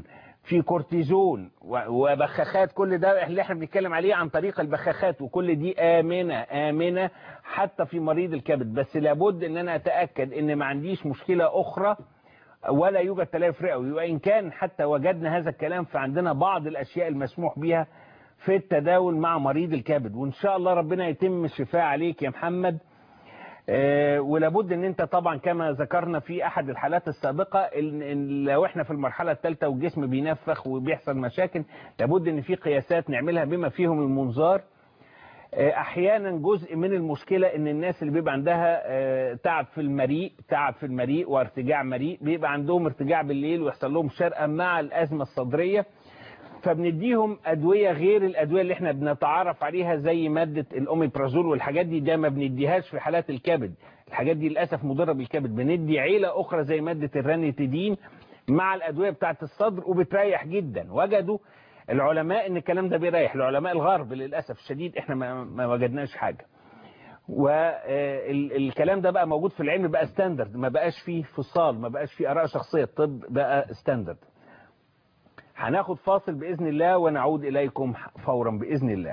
في كورتيزون و- وبخاخات كل ده اللي احنا بنتكلم عليه عن طريق البخاخات وكل دي آمنة آمنة حتى في مريض الكبد بس لابد ان انا اتأكد ان ما عنديش مشكلة اخرى ولا يوجد تليف رئوي وان كان حتى وجدنا هذا الكلام فعندنا بعض الاشياء المسموح بها في التداول مع مريض الكبد وان شاء الله ربنا يتم الشفاء عليك يا محمد آه، ولابد ان انت طبعا كما ذكرنا في احد الحالات السابقة ان إن لو احنا في المرحلة الثالثة والجسم بينفخ وبيحصل مشاكل لابد ان في قياسات نعملها بما فيهم المنظار آه، احيانا جزء من المشكلة ان الناس اللي بيبقى عندها آه، تعب في المريء تعب في المريء وارتجاع مريء بيبقى عندهم ارتجاع بالليل ويحصل لهم شرقة مع الازمة الصدرية فبنديهم ادويه غير الادويه اللي احنا بنتعرف عليها زي ماده الاوميبرازول والحاجات دي ده ما بنديهاش في حالات الكبد الحاجات دي للاسف مضره بالكبد بندي عيله اخرى زي ماده الرانيتيدين مع الادويه بتاعه الصدر وبتريح جدا وجدوا العلماء ان الكلام ده بيريح العلماء الغرب للاسف الشديد احنا ما, ما وجدناش حاجه والكلام ده بقى موجود في العلم بقى ستاندرد ما بقاش فيه فصال ما بقاش فيه اراء شخصيه الطب بقى ستاندرد هناخد فاصل بإذن الله ونعود إليكم فورا بإذن الله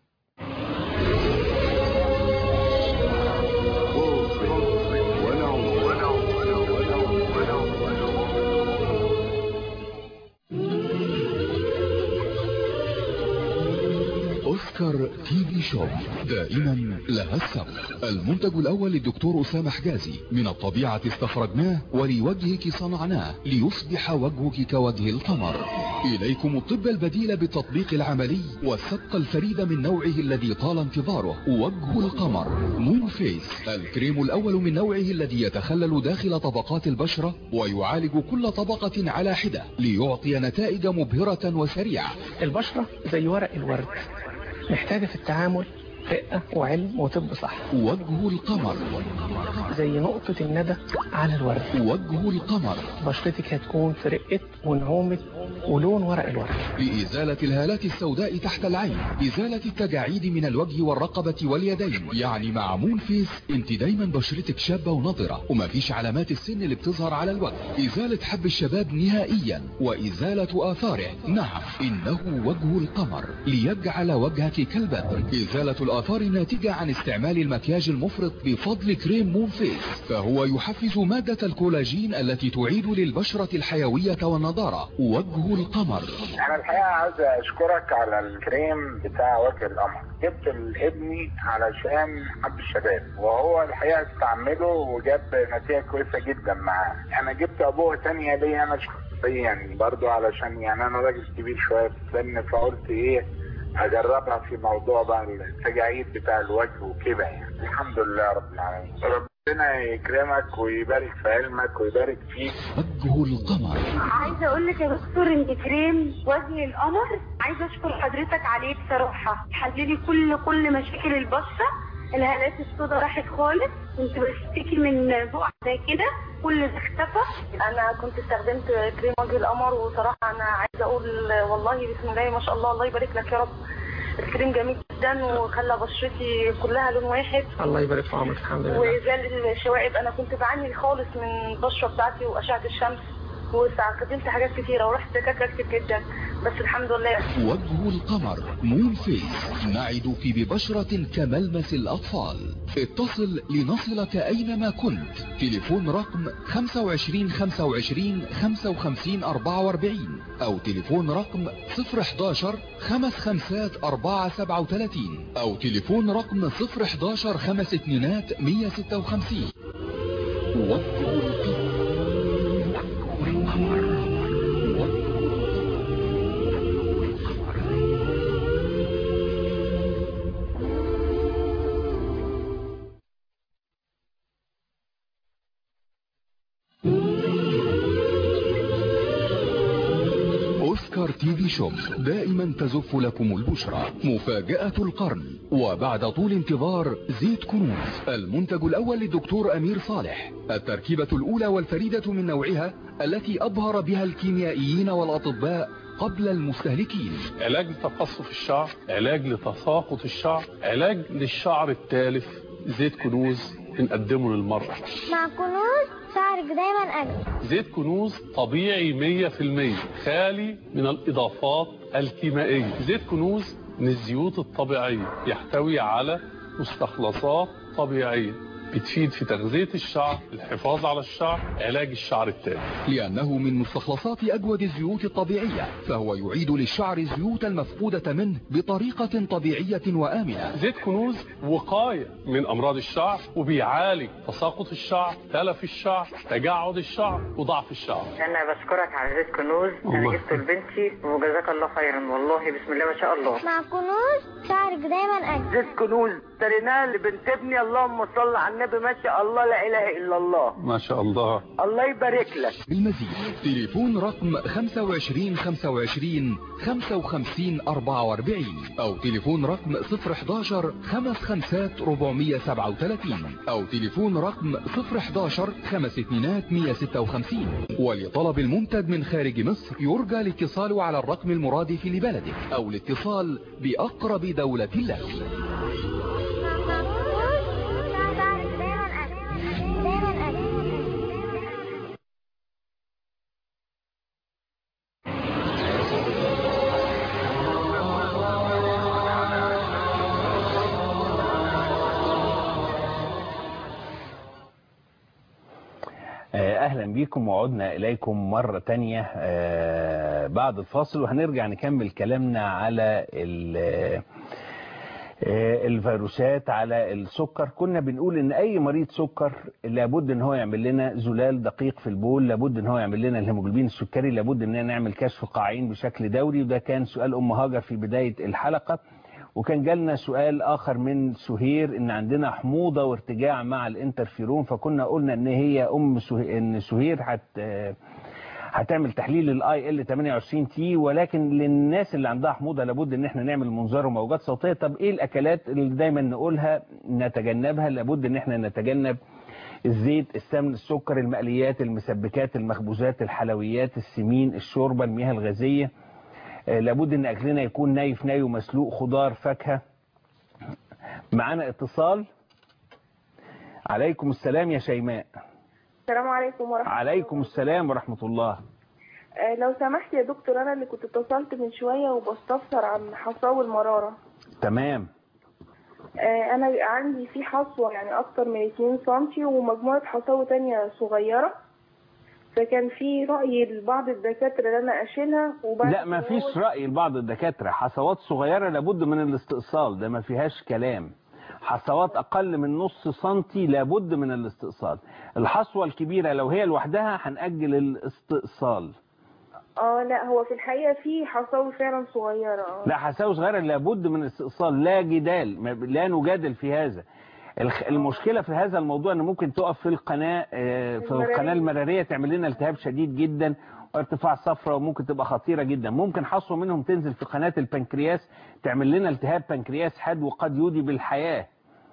أوسكار تي في شوب دائما لها السبق المنتج الأول للدكتور أسامة حجازي من الطبيعة استخرجناه ولوجهك صنعناه ليصبح وجهك كوجه القمر إليكم الطب البديل بالتطبيق العملي والسبق الفريد من نوعه الذي طال انتظاره وجه القمر مون فيس الكريم الأول من نوعه الذي يتخلل داخل طبقات البشرة ويعالج كل طبقة على حدة ليعطي نتائج مبهرة وسريعة
البشرة زي ورق الورد محتاجة في التعامل رقة وعلم وطب صح
وجه القمر
زي نقطة الندى على الورد
وجه القمر
بشرتك هتكون في رقة ونعومة ولون ورق الورد
لإزالة الهالات السوداء تحت العين إزالة التجاعيد من الوجه والرقبة واليدين يعني مع مون فيس انت دايما بشرتك شابة ونضرة ومفيش علامات السن اللي بتظهر على الوجه إزالة حب الشباب نهائيا وإزالة آثاره نعم إنه وجه القمر ليجعل وجهك كالبدر إزالة الآثار الناتجة عن استعمال المكياج المفرط بفضل كريم مون فيس فهو يحفز مادة الكولاجين التي تعيد للبشرة الحيوية والنضارة وجه القمر
انا الحقيقه عايز اشكرك على الكريم بتاع وجه القمر جبت لابني علشان حب الشباب وهو الحقيقه استعمله وجاب نتيجه كويسه جدا معاه انا جبت ابوه تانية ليا انا شخصيا برضو علشان يعني انا راجل كبير شويه في السن فقلت ايه اجربها في موضوع بقى التجاعيد بتاع الوجه وكده يعني الحمد لله رب العالمين ربنا يكرمك ويبارك في علمك ويبارك فيك
وجه القمر
عايزه اقول لك يا دكتور ان كريم وجه القمر عايزه اشكر حضرتك عليه بصراحه حل لي كل كل مشاكل البشره الهالات السوداء راحت خالص كنت بشتكي من بقع زي كده كل ده اختفى
انا كنت استخدمت كريم وجه القمر وصراحه انا عايزه اقول والله بسم الله ما شاء الله الله يبارك لك يا رب الكريم جميل جدا وخلى بشرتي كلها لون واحد
الله يبارك في عمرك الحمد لله
وزال الشوائب انا كنت بعاني خالص من البشره بتاعتي واشعه الشمس واستخدمت حاجات كتيره ورحت دكاتره كتير جدا بس الحمد لله
وجه القمر مون فيس نعدك ببشرة كملمس الأطفال اتصل لنصلك أينما كنت تليفون رقم 25 25 55 44 أو تليفون رقم 011 خمس خمسات 4 37 أو تليفون رقم 011 خمس اتنينات 156 وجه القمر أوسكار تي في شوب دائما تزف لكم البشرى مفاجأة القرن وبعد طول انتظار زيت كنوز المنتج الأول للدكتور أمير صالح التركيبة الأولى والفريدة من نوعها التي أبهر بها الكيميائيين والأطباء قبل المستهلكين
علاج لتقصف الشعر علاج لتساقط الشعر علاج للشعر التالف زيت كنوز بنقدمه للمرأة
مع كنوز شعرك دايما أجمل
زيت كنوز طبيعي 100% خالي من الإضافات الكيميائية زيت كنوز من الزيوت الطبيعية يحتوي على مستخلصات طبيعية بتفيد في تغذية الشعر الحفاظ على الشعر علاج الشعر التالي
لأنه من مستخلصات أجود الزيوت الطبيعية فهو يعيد للشعر الزيوت المفقودة منه بطريقة طبيعية وآمنة
زيت كنوز وقاية من أمراض الشعر وبيعالج تساقط الشعر تلف الشعر تجعد الشعر وضعف الشعر
انا بشكرك على زيت كنوز انا
الله.
جبته لبنتي وجزاك الله خيرا والله بسم الله ما شاء الله
مع كنوز شعرك دايما أجمل
زيت كنوز اشتريناه لبنت ابني اللهم صل على النبي ما شاء الله لا اله الا الله
ما شاء الله
الله يبارك لك
بالمزيد تليفون رقم 25 25 55 44 أو تليفون رقم 011 55 437 أو تليفون رقم 011 5 اتنينات 156 ولطلب المنتج من خارج مصر يرجى الاتصال على الرقم المرادف لبلدك أو الاتصال بأقرب دولة لك
آه، أهلا بكم وعدنا إليكم مرة تانية آه، بعد الفاصل وهنرجع نكمل كلامنا على ال- آه، الفيروسات على السكر كنا بنقول ان اي مريض سكر لابد ان هو يعمل لنا زلال دقيق في البول لابد ان هو يعمل لنا الهيموجلوبين السكري لابد ان نعمل كشف قاعين بشكل دوري وده كان سؤال ام هاجر في بداية الحلقة وكان جالنا سؤال اخر من سهير ان عندنا حموضة وارتجاع مع الانترفيرون فكنا قلنا ان هي ام سهير ان سهير هت آه، هتعمل تحليل الاي ال 28 تي ولكن للناس اللي عندها حموضه لابد ان احنا نعمل منظار وموجات صوتيه طب ايه الاكلات اللي دايما نقولها نتجنبها لابد ان احنا نتجنب الزيت السمن السكر المقليات المسبكات المخبوزات الحلويات السمين الشوربه المياه الغازيه آه، لابد ان اكلنا يكون نايف ناي ومسلوق خضار فاكهه معانا اتصال عليكم السلام يا شيماء
السلام عليكم ورحمة
عليكم السلام ورحمه الله
آه لو سمحت يا دكتور أنا اللي كنت اتصلت من شوية وبستفسر عن حصاوي المرارة
تمام
آه أنا عندي في حصوة يعني أكتر من 2 سنتي ومجموعة حصاوي تانية صغيرة فكان في رأي لبعض الدكاترة إن أنا أشيلها وبعد
لا ما
كده
فيش
هو-
رأي لبعض الدكاترة حصوات صغيرة لابد من الاستئصال ده ما فيهاش كلام حصوات أقل من نص سنتي لابد من الاستئصال الحصوة الكبيرة لو هي لوحدها هنأجل الاستئصال
اه لا هو في الحقيقة في حصاوي فعلا صغيرة اه
لا حصاوي صغيرة لابد من الاستئصال لا جدال ما- لا نجادل في هذا الخ- المشكلة في هذا الموضوع ان ممكن تقف في القناة آه، في
المرارية.
القناة المرارية تعمل لنا التهاب شديد جدا وارتفاع صفرة وممكن تبقى خطيرة جدا ممكن حصوة منهم تنزل في قناة البنكرياس تعمل لنا التهاب بنكرياس حاد وقد يودي بالحياة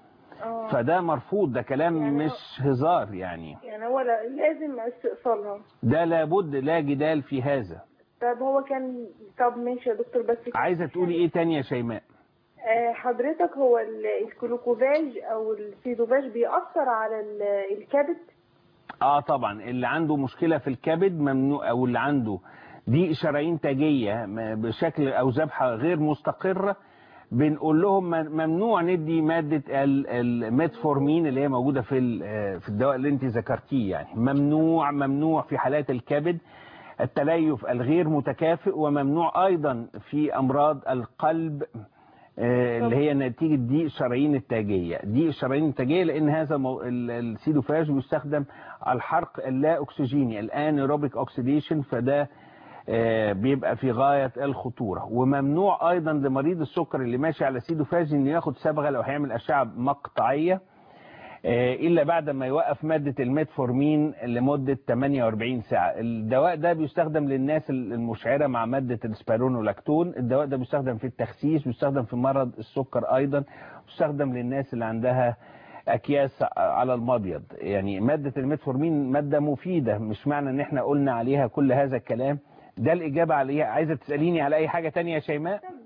اه
فده مرفوض ده كلام مش هزار يعني
يعني هو لا- لازم استئصالها
ده لابد لا جدال في هذا
طب هو كان طب ماشي يا دكتور بس كان
عايزة تقولي ايه تاني يا شيماء
آه، حضرتك هو ال- الكلوكوفاج او السيدوفاج بيأثر على ال- الكبد
اه طبعا اللي عنده مشكلة في الكبد ممنوع او اللي عنده ضيق شرايين تاجية م- بشكل او ذبحة غير مستقرة بنقول لهم م- ممنوع ندي مادة ال- الميتفورمين اللي هي موجودة في ال- آه، في الدواء اللي انت ذكرتيه يعني ممنوع ممنوع في حالات الكبد التليف الغير متكافئ وممنوع ايضا في امراض القلب آه، اللي هي نتيجة ضيق الشرايين التاجية ضيق الشرايين التاجية لأن هذا مو... ال- السيدوفاج بيستخدم الحرق اللا أكسجيني الانيروبيك أوكسيديشن فده آه، بيبقى في غاية الخطورة وممنوع أيضا لمريض السكر اللي ماشي على سيدوفاج إنه ياخد صبغة لو هيعمل أشعة مقطعية آه، إلا بعد ما يوقف مادة الميتفورمين لمدة 48 ساعة الدواء ده بيستخدم للناس المشعرة مع مادة السبيرونولاكتون الدواء ده بيستخدم في التخسيس بيستخدم في مرض السكر أيضا بيستخدم للناس اللي عندها أكياس على المبيض يعني مادة الميتفورمين مادة مفيدة مش معنى ان احنا قلنا عليها كل هذا الكلام ده الإجابة عليها عايزة تسأليني على أي حاجة تانية يا شيماء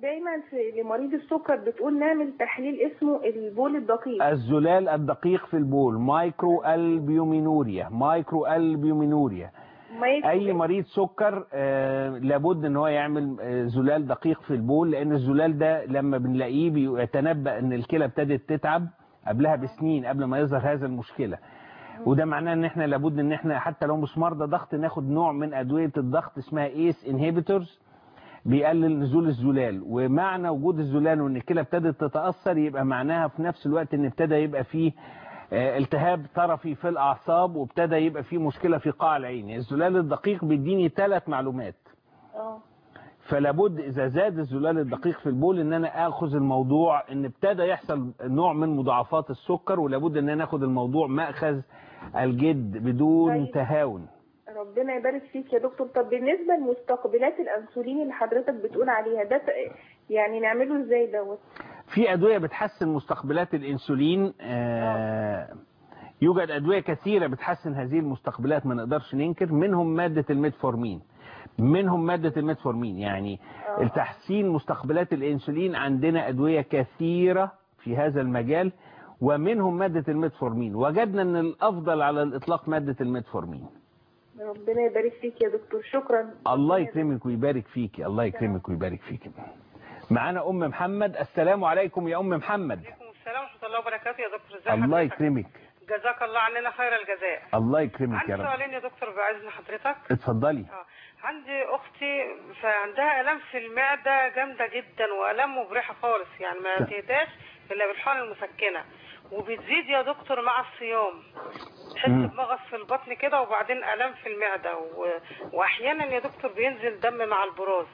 دايما في لمريض السكر بتقول نعمل تحليل اسمه البول الدقيق
الزلال الدقيق في البول مايكرو البيومينوريا مايكرو البيومينوريا
مايكرو
اي مريض سكر آه لابد ان هو يعمل آه زلال دقيق في البول لان الزلال ده لما بنلاقيه بيتنبأ ان الكلى ابتدت تتعب قبلها بسنين قبل ما يظهر هذا المشكله وده معناه ان احنا لابد ان احنا حتى لو مش مرضى ضغط ناخد نوع من ادويه الضغط اسمها ايس انهبيتورز بيقلل نزول الزلال ومعنى وجود الزلال وان الكلى ابتدت تتاثر يبقى معناها في نفس الوقت ان ابتدى يبقى فيه آه، التهاب طرفي في الاعصاب وابتدى يبقى فيه مشكله في قاع العين الزلال الدقيق بيديني ثلاث معلومات
اه
فلابد اذا زاد الزلال الدقيق في البول ان انا اخذ الموضوع ان ابتدى يحصل نوع من مضاعفات السكر ولابد ان انا اخذ الموضوع ماخذ الجد بدون
طيب.
تهاون
ربنا يبارك فيك يا دكتور طب بالنسبه لمستقبلات الانسولين اللي حضرتك بتقول عليها ده ت- يعني نعمله ازاي دوت
في ادويه بتحسن مستقبلات الانسولين آه يوجد ادويه كثيره بتحسن هذه المستقبلات ما نقدرش ننكر منهم ماده الميتفورمين منهم ماده الميتفورمين يعني التحسين مستقبلات الانسولين عندنا ادويه كثيره في هذا المجال ومنهم ماده الميتفورمين وجدنا ان الافضل على الاطلاق ماده الميتفورمين
ربنا يبارك فيك يا دكتور شكرا
الله يكرمك ويبارك فيك الله يكرمك ويبارك فيك معانا ام محمد السلام عليكم يا ام محمد
السلام ورحمة الله وبركاته يا دكتور ازي
الله
حضرتك؟
يكرمك
جزاك الله عننا خير الجزاء
الله يكرمك يا
عندي
رب
سؤالين يا دكتور بعزم حضرتك
اتفضلي
اه عندي اختي فعندها الام في المعده جامده جدا والام مبرحه خالص يعني ما
ت-
تهداش الا بالحقن المسكنه وبتزيد يا دكتور مع الصيام تحس
مم.
بمغص في البطن كده وبعدين الام في المعده و... واحيانا يا دكتور بينزل دم مع البراز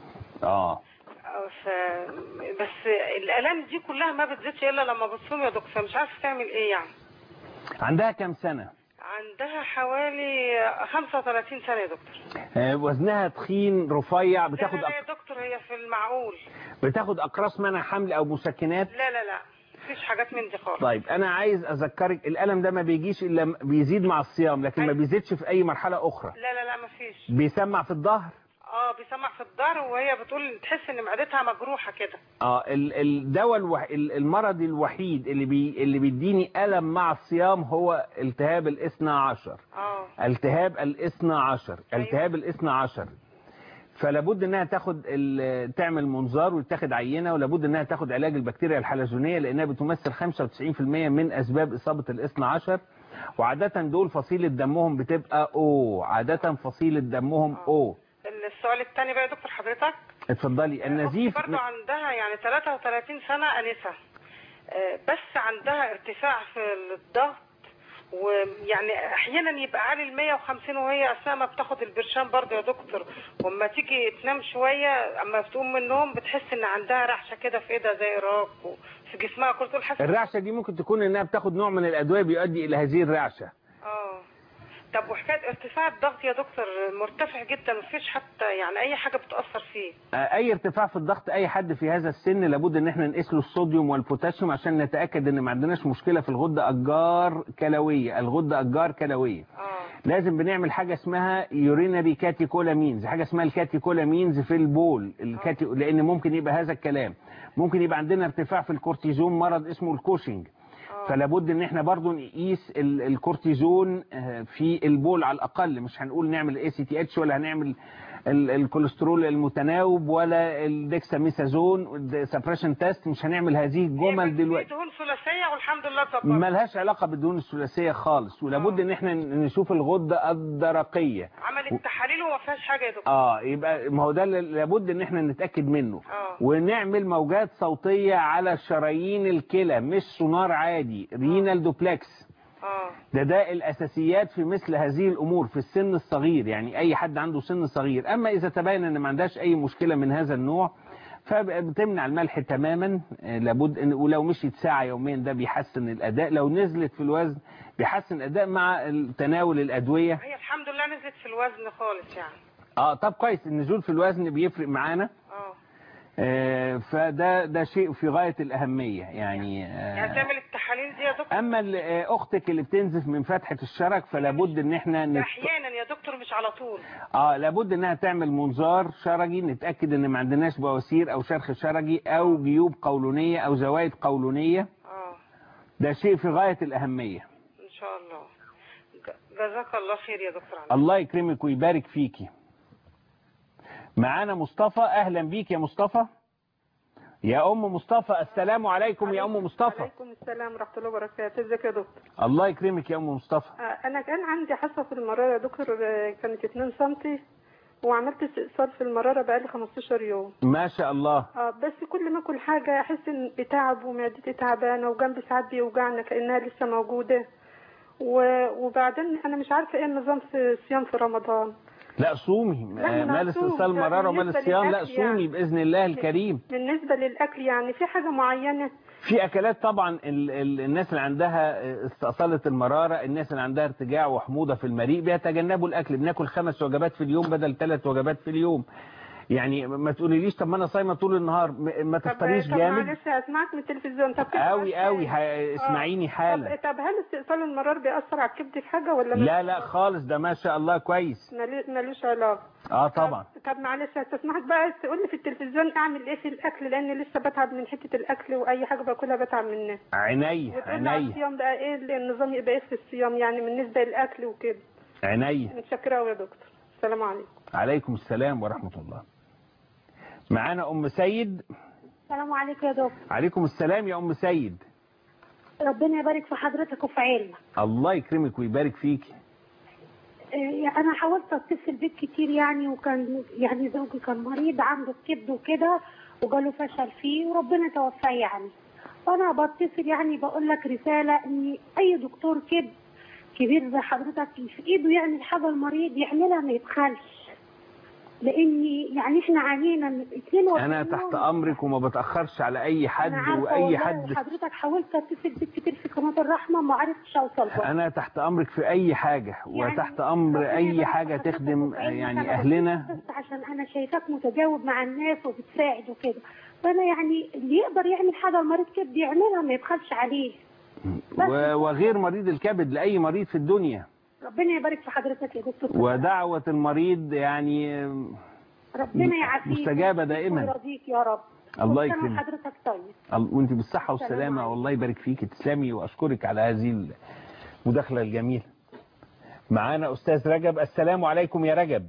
اه
آه، ف... بس الالام دي كلها ما بتزيدش الا لما بتصوم يا دكتور فمش عارفه تعمل ايه يعني
عندها كم سنة
عندها حوالي 35 سنة يا دكتور
آه، وزنها تخين رفيع بتاخد
لا لا, لا
أق...
يا دكتور هي في المعقول
بتاخد اقراص منع حمل او مسكنات
لا لا لا مفيش حاجات من دي خالص
طيب انا عايز اذكرك الالم ده ما بيجيش الا م- بيزيد مع الصيام لكن ما بيزيدش في اي مرحلة اخرى
لا لا لا مفيش
بيسمع في الظهر
اه بيسمع في الظهر وهي بتقول تحس ان معدتها مجروحة كده
اه ال- الدواء الوح... ال- المرض الوحيد اللي بي... اللي بيديني الم مع الصيام هو التهاب الاثنى عشر
اه
التهاب الاثنى عشر التهاب الاثنى عشر فلابد انها تاخد ال- تعمل منظار وتاخد عينه ولابد انها تاخد علاج البكتيريا الحلزونيه لانها بتمثل 95% من اسباب اصابه الاثنى عشر وعاده دول فصيله دمهم بتبقى او عاده فصيله دمهم او
السؤال الثاني بقى يا دكتور حضرتك
اتفضلي النزيف
برضو عندها يعني 33 سنة أنسة آه، بس عندها ارتفاع في الضغط ويعني احيانا يبقى عالي ال 150 وهي اثناء ما بتاخد البرشام برضه يا دكتور واما تيجي تنام شويه اما بتقوم من النوم بتحس ان عندها رعشه كده في ايدها زي راك وفي جسمها كل طول حاسه
الرعشه دي ممكن تكون انها بتاخد نوع من الادويه بيؤدي الى هذه الرعشه
اه طب وحكايه ارتفاع الضغط يا دكتور مرتفع جدا مفيش حتى يعني اي حاجه بتاثر فيه
اي ارتفاع في الضغط اي حد في هذا السن لابد ان احنا نقيس له الصوديوم والبوتاسيوم عشان نتاكد ان ما عندناش مشكله في الغده الجار كلويه الغده الجار كلويه لازم بنعمل حاجه اسمها يورينري كاتيكولامينز حاجه اسمها الكاتيكولامينز في البول الكاتي... لان ممكن يبقى هذا الكلام ممكن يبقى عندنا ارتفاع في الكورتيزون مرض اسمه الكوشنج فلابد ان احنا برضو نقيس ال- الكورتيزون آه، في البول على الاقل مش هنقول نعمل اي سي تي اتش ولا هنعمل ال- الكوليسترول المتناوب ولا الدكساميثازون سبريشن تيست مش هنعمل هذه الجمل دلوقتي
دهون ثلاثيه والحمد لله ظبطت
ملهاش علاقه بالدهون الثلاثيه خالص ولابد ان احنا نشوف الغده الدرقيه
عملت تحاليل وما فيهاش حاجه يا دكتور
اه يبقى ما هو ده اللي لابد ان احنا نتاكد منه
اه
ونعمل موجات صوتيه على شرايين الكلى مش سونار عادي رينال دوبلكس
اه
ده ده الاساسيات في مثل هذه الامور في السن الصغير يعني اي حد عنده سن صغير اما اذا تبين ان ما عندهاش اي مشكله من هذا النوع فبتمنع الملح تماما آه، لابد ان ولو مشيت ساعه يوميا ده بيحسن الاداء لو نزلت في الوزن بيحسن الاداء مع تناول الادويه
هي الحمد لله نزلت في الوزن خالص يعني
اه طب كويس النزول في الوزن بيفرق معانا
اه
آه، فده ده شيء في غايه الاهميه يعني آه،
يعني تعمل التحاليل دي يا دكتور
اما ال- آه، اختك اللي بتنزف من فتحه الشرج فلا بد ان احنا
ده
نت...
احيانا يا دكتور مش على طول
اه لابد انها تعمل منظار شرجي نتاكد ان ما عندناش بواسير او شرخ شرجي او جيوب قولونيه او زوائد قولونيه
اه
ده شيء في غايه الاهميه
ان شاء الله ج- جزاك الله خير يا دكتور علي
الله يكرمك ويبارك فيكي معانا مصطفى اهلا بيك يا مصطفى يا ام مصطفى السلام عليكم يا ام مصطفى
عليكم السلام ورحمة الله وبركاته ازيك يا دكتور
الله يكرمك يا ام مصطفى
آه، انا كان عندي حصة في المرارة يا دكتور آه، كانت 2 سم وعملت استئصال في المرارة بقالي 15 يوم
ما شاء الله
اه بس كل ما اكل حاجة احس ان بتعب ومعدتي تعبانة وجنبي ساعات بيوجعنا كأنها لسه موجودة و- وبعدين انا مش عارفة ايه النظام في الصيام في رمضان
لا صومي
لا،
آه،
أنا
مال
هصوم.
استئصال
ده
مرارة ومال
بالنسبة
الصيام لا
للأكل
صومي
يعني.
باذن الله الكريم
بالنسبة للأكل يعني في حاجة معينة
في اكلات طبعا ال ال الناس اللي عندها استئصالة المرارة الناس اللي عندها ارتجاع وحموضة في المريء بيتجنبوا الاكل بناكل خمس وجبات في اليوم بدل ثلاث وجبات في اليوم يعني ما تقوليليش طب ما انا صايمه طول النهار م- ما
طب
تفطريش
طب
جامد
معلش هسمعك من التلفزيون طب كده
قوي قوي
آه.
اسمعيني حالا
طب, طب هل استئصال المرار بيأثر على الكبد في حاجة ولا ملوش-
لا لا خالص ده ما شاء الله كويس
ملو- ملوش علاقة
اه طبعا
طب معلش هتسمحك بقى تقول لي في التلفزيون اعمل ايه في الاكل لان لسه بتعب من حته الاكل واي حاجه باكلها بتعب منها
عينيا
وتقول لي على
عينيا
الصيام بقى ايه اللي النظام يبقى ايه في الصيام يعني بالنسبه للاكل وكده
عينيا
متشكره قوي يا دكتور السلام عليكم
عليكم السلام ورحمة الله معانا ام سيد
السلام عليكم يا دكتور
عليكم السلام يا ام سيد
ربنا يبارك في حضرتك وفي علمك
الله يكرمك ويبارك فيكي
إيه، انا حاولت اتصل بيك كتير يعني وكان يعني زوجي كان مريض عنده الكبد وكده وجاله فشل فيه وربنا توفاه يعني فانا بتصل يعني بقول لك رساله ان اي دكتور كبد كبير زي حضرتك في ايده يعمل حاجه المريض يعملها ما يبخلش لان يعني احنا عانينا من 22
انا تحت امرك وما بتاخرش على اي حد
أنا عارفة
واي
والله
حد
وحضرتك حاولت اتصل بيك كتير في قناه الرحمه ما عرفتش اوصل بقى.
انا تحت امرك في اي حاجة وتحت امر اي حاجة تخدم يعني اهلنا
بس عشان انا شايفاك متجاوب مع الناس وبتساعد وكده فانا يعني اللي يقدر يعمل حاجه المريض كبد يعملها ما يبخلش عليه
و- وغير مريض الكبد لاي مريض في الدنيا
ربنا يبارك في حضرتك يا دكتور
ودعوة المريض يعني
ربنا يعافيك
مستجابة دائما
ويرضيك يا رب
الله
كل سنة
يكرمك.
وحضرتك طيب
ال- وانت بالصحة
السلام
والسلامة والله يبارك فيك تسلمي واشكرك على هذه المداخلة الجميلة معانا استاذ رجب السلام عليكم يا رجب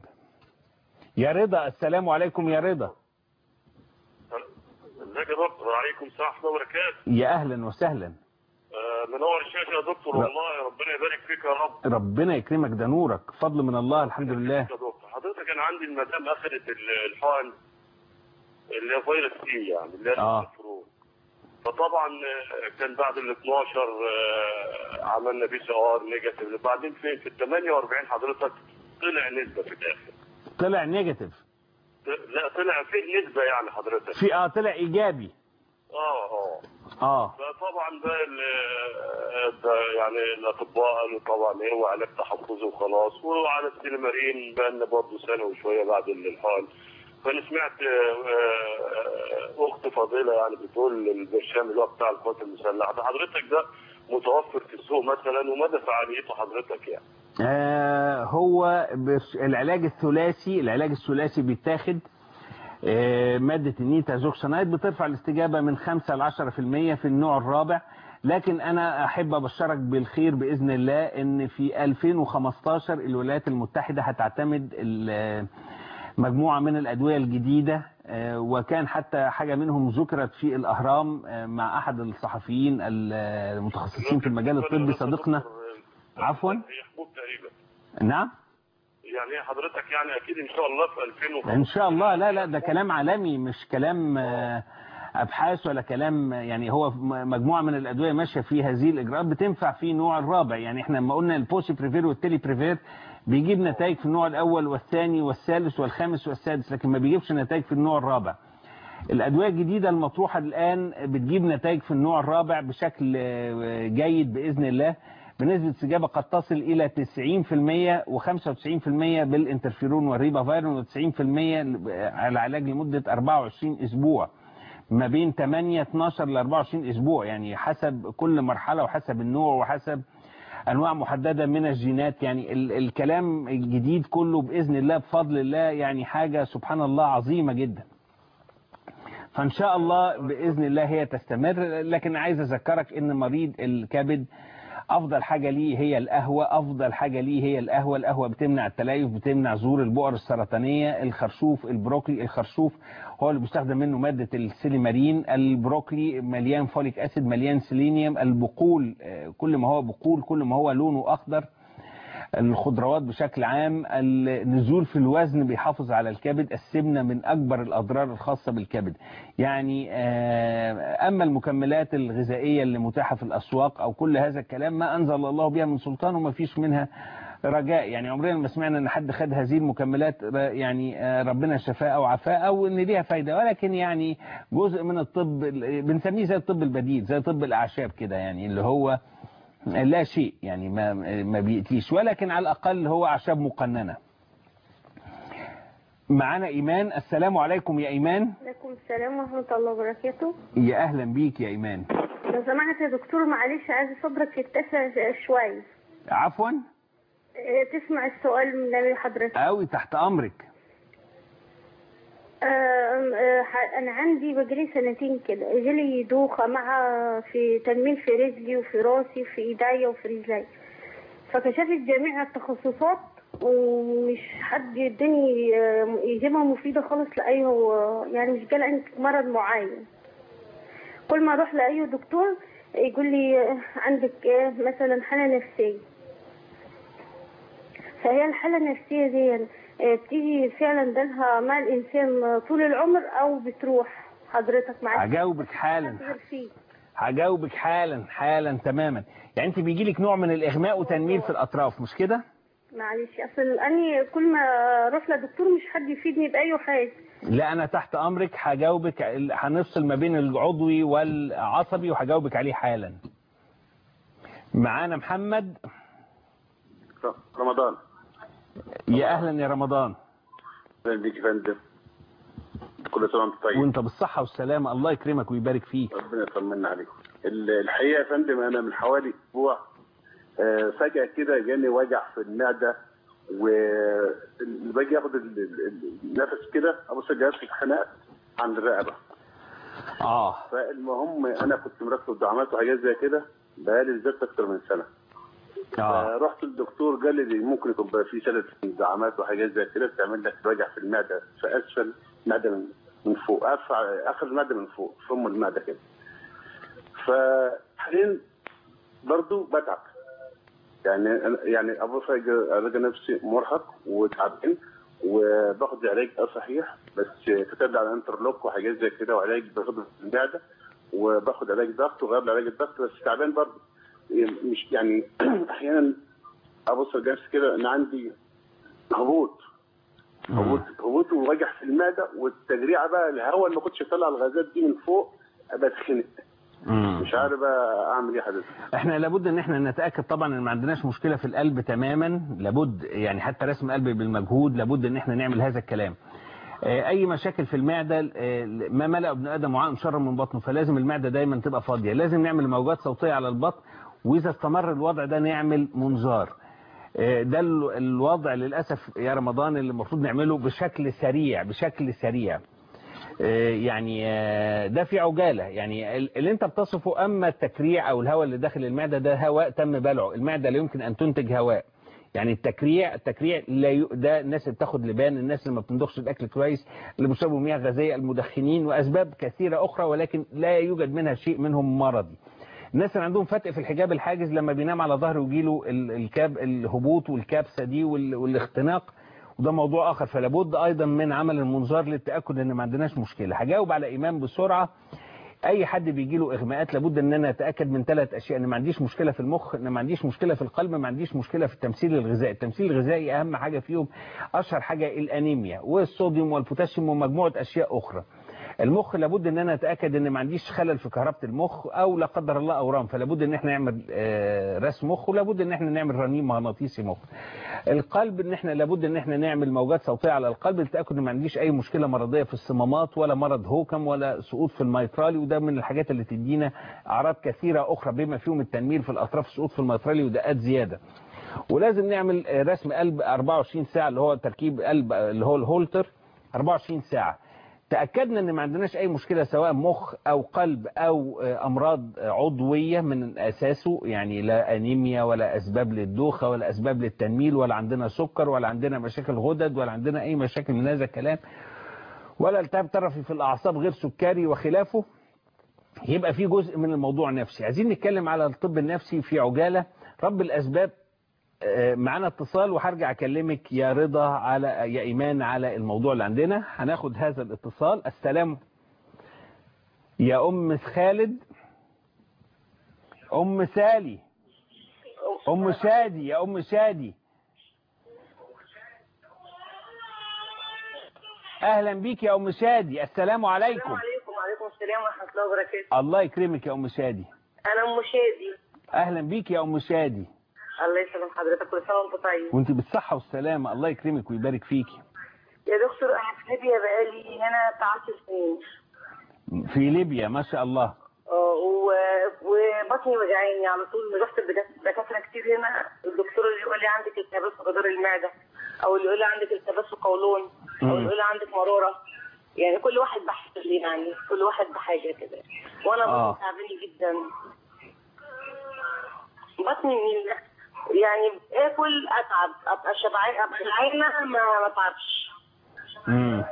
يا رضا السلام عليكم يا رضا
ازيك يا دكتور وعليكم السلام ورحمه الله وبركاته
يا اهلا وسهلا
آه، منور الشاشه يا دكتور
لا.
والله ربنا يبارك فيك يا رب
ربنا يكرمك ده نورك فضل من الله الحمد لله
يا دكتور حضرتك انا عندي المدام اخذت ال- الحقن اللي هي فيروس سي يعني اللي هي
اه
الفلو. فطبعا آه، كان بعد ال 12 آه، عملنا بي سي ار نيجاتيف بعدين فين في ال 48 حضرتك طلع نسبه في الاخر
طلع نيجاتيف
ط- لا طلع فيه نسبه يعني حضرتك
في اه طلع ايجابي
اه اه
اه
فطبعا بقى ال- ده يعني الاطباء قالوا طبعا ايه هو علاج تحفظي وخلاص وعلى السيلمارين بقى لنا برضه سنه وشويه بعد الحقن فانا سمعت آه، آه، اخت فاضله يعني بتقول البرشام اللي هو بتاع القوات المسلحه ده حضرتك ده متوفر في السوق مثلا ومدى فعاليته حضرتك يعني
آه هو بس العلاج الثلاثي العلاج الثلاثي بيتاخد آه مادة النيتازوكسانايد بترفع الاستجابة من 5 ل 10% في النوع الرابع لكن انا احب ابشرك بالخير باذن الله ان في 2015 الولايات المتحدة هتعتمد ال- مجموعة من الادوية الجديدة آه، وكان حتى حاجة منهم ذكرت في الاهرام آه، مع احد الصحفيين المتخصصين في المجال الطبي صديقنا عفوا
حبوب تقريبا
نعم
يعني حضرتك يعني اكيد ان شاء الله في 2015
ان شاء الله لا لا ده كلام عالمي مش كلام آه، ابحاث ولا كلام يعني هو م- مجموعه من الادويه ماشيه في هذه الاجراءات بتنفع في النوع الرابع يعني احنا لما قلنا البوسي بريفير والتيلي بريفير بيجيب نتائج في النوع الاول والثاني والثالث والخامس والسادس لكن ما بيجيبش نتائج في النوع الرابع الادويه الجديده المطروحه الان بتجيب نتائج في النوع الرابع بشكل آه، جيد باذن الله بنسبة استجابة قد تصل إلى 90% و95% بالانترفيرون والريبا فايرون و90% على علاج لمدة 24 أسبوع ما بين 8 12 ل 24 اسبوع يعني حسب كل مرحله وحسب النوع وحسب انواع محدده من الجينات يعني ال الكلام الجديد كله باذن الله بفضل الله يعني حاجه سبحان الله عظيمه جدا فان شاء الله باذن الله هي تستمر لكن عايز اذكرك ان مريض الكبد افضل حاجه ليه هي القهوه افضل حاجه ليه هي القهوه القهوه بتمنع التليف بتمنع ظهور البؤر السرطانيه الخرشوف البروكلي الخرشوف هو اللي بيستخدم منه ماده السيليمارين البروكلي مليان فوليك اسيد مليان سيلينيوم البقول آه، كل ما هو بقول كل ما هو لونه اخضر الخضروات بشكل عام النزول في الوزن بيحافظ على الكبد السمنة من أكبر الأضرار الخاصة بالكبد يعني آه، أما المكملات الغذائية اللي متاحة في الأسواق أو كل هذا الكلام ما أنزل الله بها من سلطان وما فيش منها رجاء يعني عمرنا ما سمعنا ان حد خد هذه المكملات ر- يعني آه، ربنا شفاه او عافاه او ان ليها فايده ولكن يعني جزء من الطب بنسميه زي الطب البديل زي طب الاعشاب كده يعني اللي هو لا شيء يعني ما ما بيأتيش ولكن على الأقل هو أعشاب مقننة معانا إيمان السلام عليكم يا إيمان
عليكم السلام ورحمة الله وبركاته
يا أهلا بيك يا إيمان
لو سمحت يا دكتور معلش عايز صدرك يتسع شوية
عفوا
إيه، تسمع السؤال من نبي حضرتك
أوي تحت أمرك
آه، آه، ح- أنا عندي بقالي سنتين كده جالي دوخة مع في تنميل في رجلي وفي راسي وفي إيديا وفي رجلي فكشفت جميع التخصصات ومش حد يديني آه، إجابة مفيدة خالص لأي هو- يعني مش جالي عندي مرض معين كل ما أروح لأي دكتور يقول لي آه، عندك آه، مثلا حالة نفسية فهي الحالة النفسية دي آه، بتيجي فعلا دلها مع الإنسان آه، طول العمر أو بتروح حضرتك معاك
هجاوبك حالا
غير فيه
هجاوبك حالا حالا تماما يعني أنت بيجيلك نوع من الإغماء وتنميل في الأطراف مش كده؟
معلش أصل أني كل ما أروح لدكتور مش حد يفيدني بأي حاجة
لا أنا تحت أمرك هجاوبك ال- هنفصل ما بين العضوي والعصبي وهجاوبك عليه حالا معانا محمد
رمضان
يا أهلا يا رمضان
اهلا بيك يا فندم كل سنه وانت طيب
وانت بالصحة والسلامة الله يكرمك ويبارك فيك
ربنا يطمنا عليكم ال- الحقيقه يا فندم انا من حوالي اسبوع آه، فجاه كده جاني وجع في المعده وباجي اخد ال- ال- النفس كده ابص جهاز خناق عند الرقبه
اه
فالمهم انا كنت مركب دعامات وحاجات زي كده بقالي بالذات اكتر من سنه
اه
رحت للدكتور قال لي دي ممكن يكون بقى في سنه دعامات وحاجات زي كده بتعمل لك وجع في المعده في اسفل المعده من من فوق ارفع اخر المعده من فوق فم المعده كده فحاليا برضو بتعب يعني أنا- يعني ابص الاقي نفسي مرهق وتعبان وباخد علاج اه صحيح بس كتب لي على انترلوك وحاجات زي كده وعلاج باخده في المعده وباخد علاج ضغط وغير علاج الضغط بس تعبان برضه مش يعني احيانا ابص لنفسي كده ان عندي هبوط هبوط هبوط ووجع في المعده والتجريعه بقى الهواء اللي ما كنتش اطلع الغازات دي من فوق بتخنق مش عارف بقى اعمل ايه يا حضرتك
احنا لابد ان احنا نتاكد طبعا ان ما عندناش مشكله في القلب تماما لابد يعني حتى رسم قلب بالمجهود لابد ان احنا نعمل هذا الكلام آه، اي مشاكل في المعده آه، ما ملا ابن ادم وعاء شر من بطنه فلازم المعده دايما تبقى فاضيه لازم نعمل موجات صوتيه على البطن واذا استمر الوضع ده نعمل منظار آه، ده ال- الوضع للاسف يا رمضان اللي المفروض نعمله بشكل سريع بشكل سريع آه، يعني آه، ده في عجالة يعني ال- اللي انت بتصفه اما التكريع او الهواء اللي داخل المعدة ده هواء تم بلعه المعدة لا يمكن ان تنتج هواء يعني التكريع التكريع لا ي... ده الناس اللي بتاخد لبان الناس اللي ما بتندخش الاكل كويس اللي بيشربوا مياه غازيه المدخنين واسباب كثيره اخرى ولكن لا يوجد منها شيء منهم مرضي الناس اللي عندهم فتق في الحجاب الحاجز لما بينام على ظهره ويجيله ال- الكاب الهبوط والكبسه دي وال... والاختناق وده موضوع اخر فلابد ايضا من عمل المنظار للتاكد ان ما عندناش مشكله هجاوب على ايمان بسرعه اي حد بيجي له اغماءات لابد ان انا اتاكد من ثلاث اشياء ان ما عنديش مشكله في المخ ان ما عنديش مشكله في القلب ما عنديش مشكله في التمثيل الغذائي التمثيل الغذائي اهم حاجه فيهم اشهر حاجه الانيميا والصوديوم والبوتاسيوم ومجموعه اشياء اخرى المخ لابد ان انا اتاكد ان ما عنديش خلل في كهربه المخ او لا قدر الله اورام فلابد ان احنا نعمل آه، رسم مخ ولابد ان احنا نعمل رنين مغناطيسي مخ القلب ان احنا لابد ان احنا نعمل موجات صوتيه على القلب للتاكد ان ما عنديش اي مشكله مرضيه في الصمامات ولا مرض هوكم ولا سقوط في الميترالي وده من الحاجات اللي تدينا اعراض كثيره اخرى بما فيهم التنميل في الاطراف سقوط في الميترالي ودقات زياده ولازم نعمل آه، رسم قلب 24 ساعه اللي هو تركيب قلب آه، اللي هو الهولتر 24 ساعه تاكدنا ان ما عندناش اي مشكله سواء مخ او قلب او آه، امراض آه، عضويه من اساسه يعني لا انيميا ولا اسباب للدوخه ولا اسباب للتنميل ولا عندنا سكر ولا عندنا مشاكل غدد ولا عندنا اي مشاكل من هذا الكلام ولا التهاب طرفي في الاعصاب غير سكري وخلافه يبقى في جزء من الموضوع نفسي عايزين نتكلم على الطب النفسي في عجاله رب الاسباب آه، معانا اتصال وهرجع اكلمك يا رضا على يا ايمان على الموضوع اللي عندنا هناخد هذا الاتصال السلام يا ام خالد ام سالي ام شادي يا ام شادي اهلا بيك يا ام شادي السلام عليكم
السلام عليكم وعليكم السلام ورحمة الله وبركاته
الله يكرمك يا ام شادي
أنا أم شادي
اهلا بيك يا ام شادي
الله يسلم حضرتك كل سنة وأنت طيب
وانت بالصحه والسلامه الله يكرمك ويبارك فيكي
يا دكتور أنا في ليبيا بقالي هنا بتاع 10 سنين
في ليبيا ما شاء الله
اه و- وبطني وجعاني على طول رحت لدكات- دكاترة كتير هنا الدكتور اللي يقول لي عندك التهابات في جدار المعدة أو اللي يقول لي عندك التهابات في القولون أو اللي يقول لي عندك مرارة يعني كل واحد بحث لي يعني كل واحد بحاجة كده وأنا
آه.
بطني تعبانة جدا بطني يعني اكل اتعب ابقى شبعانه ابقى جعانه ما ما اتعبش
مم.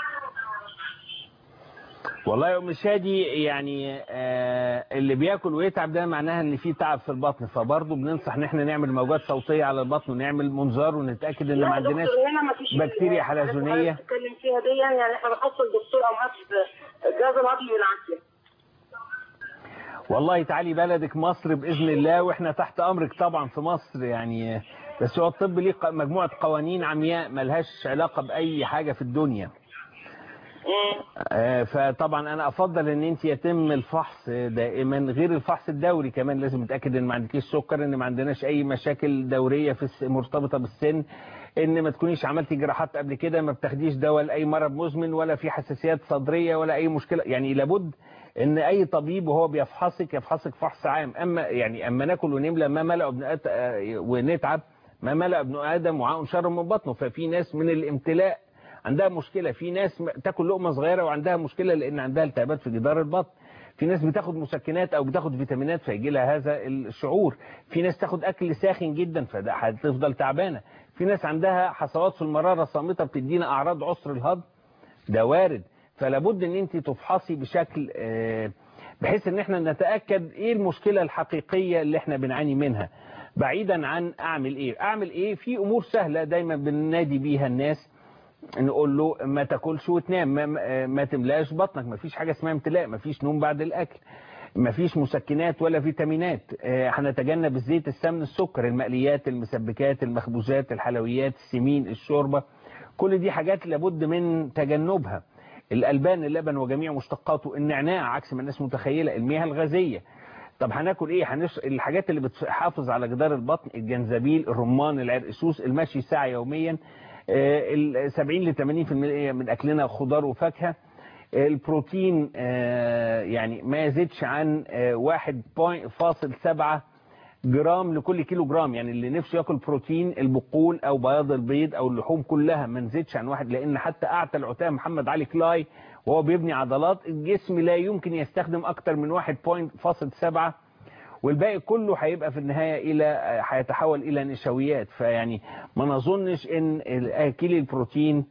والله يا ام شادي يعني آه اللي بياكل ويتعب ده معناها ان في تعب في البطن فبرضه بننصح ان احنا نعمل موجات صوتيه على البطن ونعمل منظار ونتاكد ان
لا
ما
يا
عندناش
دكتور هنا ما فيش
بكتيريا حلزونيه
بتتكلم فيها دي يعني احنا بنحط الدكتور امراض الجهاز الهضمي بالعافيه
والله تعالي بلدك مصر باذن الله واحنا تحت امرك طبعا في مصر يعني بس هو الطب ليه ق- مجموعه قوانين عمياء ملهاش علاقه باي حاجه في الدنيا آه، فطبعا انا افضل ان انت يتم الفحص دائما غير الفحص الدوري كمان لازم نتاكد ان ما عندكيش سكر ان ما عندناش اي مشاكل دوريه في الس- مرتبطه بالسن ان ما تكونيش عملتي جراحات قبل كده ما بتاخديش دواء لاي مرض مزمن ولا في حساسيات صدريه ولا اي مشكله يعني لابد ان اي طبيب وهو بيفحصك يفحصك فحص عام اما يعني اما ناكل ونملى ما ملأ ابن آت- آه، ونتعب ما ملأ ابن ادم وعاء شر من بطنه ففي ناس من الامتلاء عندها مشكله في ناس م- تاكل لقمه صغيره وعندها مشكله لان عندها التهابات في جدار البطن في ناس بتاخد مسكنات او بتاخد فيتامينات فيجي لها هذا الشعور في ناس تاخد اكل ساخن جدا فده هتفضل تعبانه في ناس عندها حصوات في المراره صامته بتدينا اعراض عسر الهضم ده وارد فلابد ان انت تفحصي بشكل آه، بحيث ان احنا نتاكد ايه المشكله الحقيقيه اللي احنا بنعاني منها بعيدا عن اعمل ايه اعمل ايه في امور سهله دايما بننادي بيها الناس نقول له ما تاكلش وتنام ما, ما- ما تملاش بطنك ما فيش حاجه اسمها امتلاء ما فيش نوم بعد الاكل ما فيش مسكنات ولا فيتامينات آه، هنتجنب الزيت السمن السكر المقليات المسبكات المخبوزات الحلويات السمين الشوربه كل دي حاجات لابد من تجنبها الالبان اللبن وجميع مشتقاته النعناع عكس ما الناس متخيله المياه الغازيه طب هناكل ايه هنش... الحاجات اللي بتحافظ على جدار البطن الجنزبيل الرمان العرقسوس المشي ساعه يوميا آه، ال 70 ل 80% من اكلنا خضار وفاكهه آه، البروتين آه، يعني ما يزيدش عن آه، 1.7 جرام لكل كيلو جرام يعني اللي نفسه ياكل بروتين البقول او بياض البيض او اللحوم كلها ما نزيدش عن واحد لان حتى اعتى العتاه محمد علي كلاي وهو بيبني عضلات الجسم لا يمكن يستخدم اكتر من 1.7 والباقي كله هيبقى في النهايه الى هيتحول الى نشويات فيعني ما نظنش ان اكل البروتين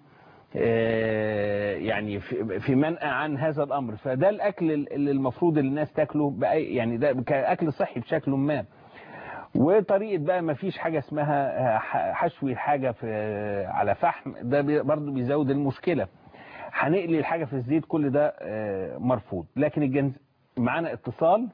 آه، يعني في في منأى عن هذا الامر فده الاكل اللي المفروض الناس تاكله بأي يعني ده كاكل صحي بشكل ما وطريقه بقى ما فيش حاجه اسمها ح- حشوي الحاجه في على فحم ده بي- برضو بيزود المشكله هنقلي الحاجه في الزيت كل ده آه، مرفوض لكن الجنز معانا اتصال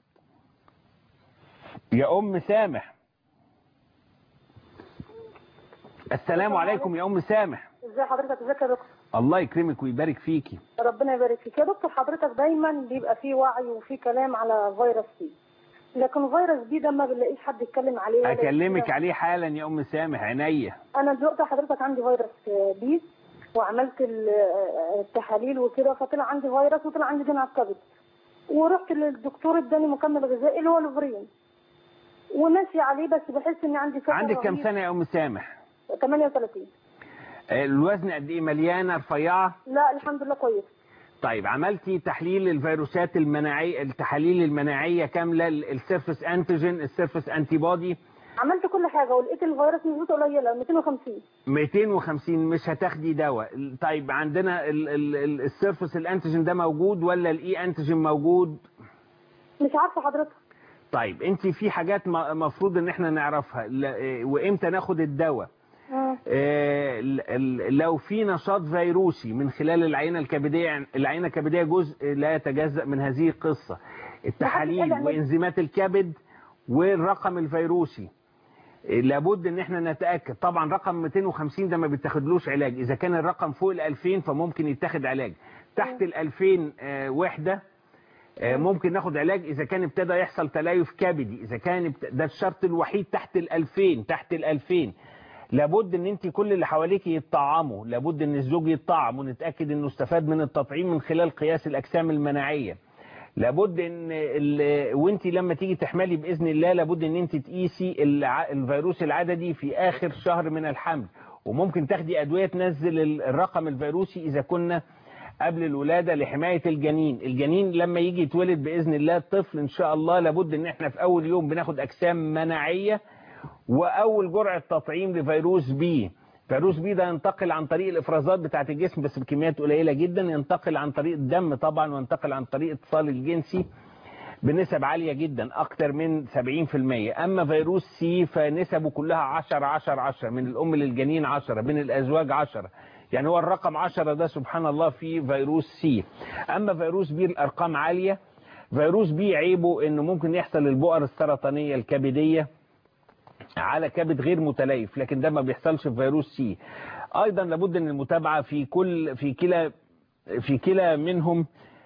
يا ام سامح السلام عليكم يا ام سامح
ازي حضرتك ازيك يا دكتور
الله يكرمك ويبارك فيكي
ربنا يبارك فيك يا دكتور حضرتك دايما بيبقى فيه وعي وفيه كلام على فيروس سي لكن فيروس بي ده ما بنلاقيش حد يتكلم عليه ولا
اكلمك
يتكلم.
عليه حالا يا ام سامح عينيا
انا دلوقتي حضرتك عندي فيروس بي وعملت ال- التحاليل وكده فطلع عندي فيروس وطلع عندي جنع الكبد ورحت للدكتور اداني مكمل غذائي اللي هو لوفرين وماشي عليه بس بحس ان عندي سكر
عندك كام
رهيب.
سنه يا ام سامح
38
آه، الوزن قد ايه مليانه رفيعه
لا الحمد لله كويس
طيب عملتي تحليل الفيروسات المناعيه التحاليل المناعيه كامله السيرفس انتيجين السيرفس انتي بودي
عملت كل حاجه ولقيت الفيروس نسبته قليله 250
250 مش هتاخدي دواء طيب عندنا ال- ال- ال- السيرفس الانتيجين ده موجود ولا الاي انتيجين موجود
مش عارفه حضرتك
طيب انت في حاجات مفروض ان احنا نعرفها ل- آه، وامتى ناخد الدواء
آه.
آه، ال- ال- لو في نشاط فيروسي من خلال العينة الكبدية العينة الكبدية جزء لا يتجزأ من هذه القصة التحاليل
قال
وانزيمات الكبد والرقم الفيروسي آه، لابد ان احنا نتأكد طبعا رقم 250 ده ما بيتاخدلوش علاج اذا كان الرقم فوق ال 2000 فممكن يتاخد علاج تحت ال 2000 آه، وحدة آه، ممكن ناخد علاج اذا كان ابتدى يحصل تليف كبدي اذا كان ابت... ده الشرط الوحيد تحت ال 2000 تحت ال 2000 لابد ان انت كل اللي حواليك يتطعموا لابد ان الزوج يتطعم ونتاكد انه استفاد من التطعيم من خلال قياس الاجسام المناعيه لابد ان ال... وانت لما تيجي تحملي باذن الله لابد ان انت تقيسي الع... الفيروس العددي في اخر شهر من الحمل وممكن تاخدي ادويه تنزل ال- الرقم الفيروسي اذا كنا قبل الولادة لحماية الجنين الجنين لما يجي يتولد بإذن الله الطفل إن شاء الله لابد إن إحنا في أول يوم بناخد أجسام مناعية وأول جرعة تطعيم لفيروس بي فيروس بي ده ينتقل عن طريق الإفرازات بتاعة الجسم بس بكميات قليلة جدا ينتقل عن طريق الدم طبعا وينتقل عن طريق اتصال الجنسي بنسب عالية جدا أكتر من 70% أما فيروس سي فنسبه كلها 10 10 10 من الأم للجنين 10 من الأزواج 10 يعني هو الرقم 10 ده سبحان الله في فيروس سي أما فيروس بي الأرقام عالية فيروس بي عيبه إنه ممكن يحصل البؤر السرطانية الكبدية على كبد غير متليف لكن ده ما بيحصلش في فيروس سي ايضا لابد ان المتابعه في كل في كلا في كلا منهم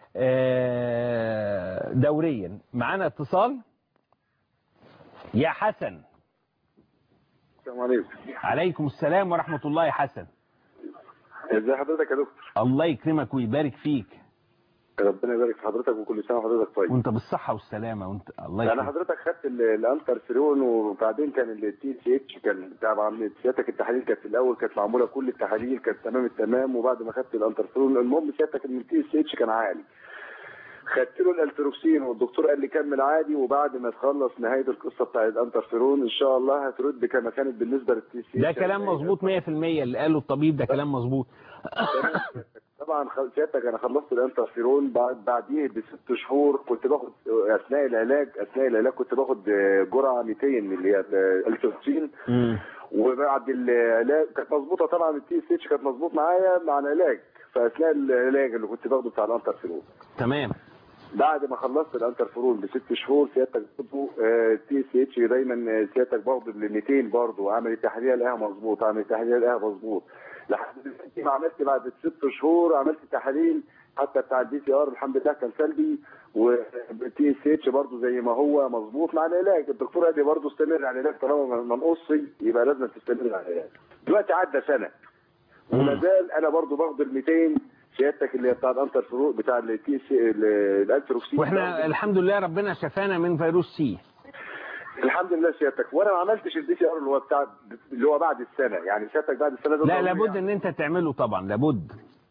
آه، دوريا معانا اتصال يا حسن
السلام عليكم
عليكم السلام ورحمة الله يا حسن
ازي حضرتك يا دكتور
الله يكرمك ويبارك فيك
ربنا يبارك في حضرتك وكل سنه وحضرتك طيب
وانت بالصحة والسلامة وانت الله
يعني
يكرمك
حضرتك خدت ال- الانترفيرون وبعدين كان التي سي اتش كان طبعا سيادتك التحاليل كانت في الاول كانت معموله كل التحاليل كانت تمام التمام وبعد ما خدت الانترفيرون المهم سيادتك ان التي سي اتش كان عالي خدت له الالتروكسين والدكتور قال لي كمل عادي وبعد ما تخلص نهايه القصه بتاعت الانترفيرون ان شاء الله هترد كما كانت بالنسبه للتي سي
ده كلام مظبوط 100% اللي قاله الطبيب ده كلام مظبوط
طبعا خ- سيادتك انا خلصت الانترفيرون بعد بعديه بست شهور كنت باخد اثناء العلاج اثناء العلاج كنت باخد آه، جرعه 200 من اللي هي الالتروكسين وبعد العلاج كانت مظبوطه طبعا التي اس اتش كانت مظبوط معايا مع العلاج فاثناء العلاج اللي كنت باخده بتاع الانترفيرون
تمام
بعد ما خلصت الانترفيرون بست شهور سيادتك برضه تي اس اتش دايما آه، سيادتك باخده ال 200 برضه عامل التحليل الاقيها مظبوط عامل التحليل الاقيها مظبوط لحد دلوقتي ما عملت بعد ست شهور عملت تحاليل حتى بتاع الدي سي ار الحمد لله كان سلبي والتي اس اتش برضه زي ما هو مظبوط مع العلاج الدكتور قال لي برضه استمر على العلاج طالما ما- ما نقصي يبقى لازم تستمر على العلاج دلوقتي عدى سنه وما زال انا برضه باخد ال 200 سيادتك اللي هي بتاع الانترفيرون بتاع التي سي الالتروكسين
واحنا الحمد لله ربنا شفانا من فيروس سي
الحمد لله سيادتك وانا ما عملتش الدي سي ار اللي هو بتاع اللي هو بعد السنه يعني سيادتك بعد السنه ده
لا
ضروري
لابد ان انت تعمله طبعا لابد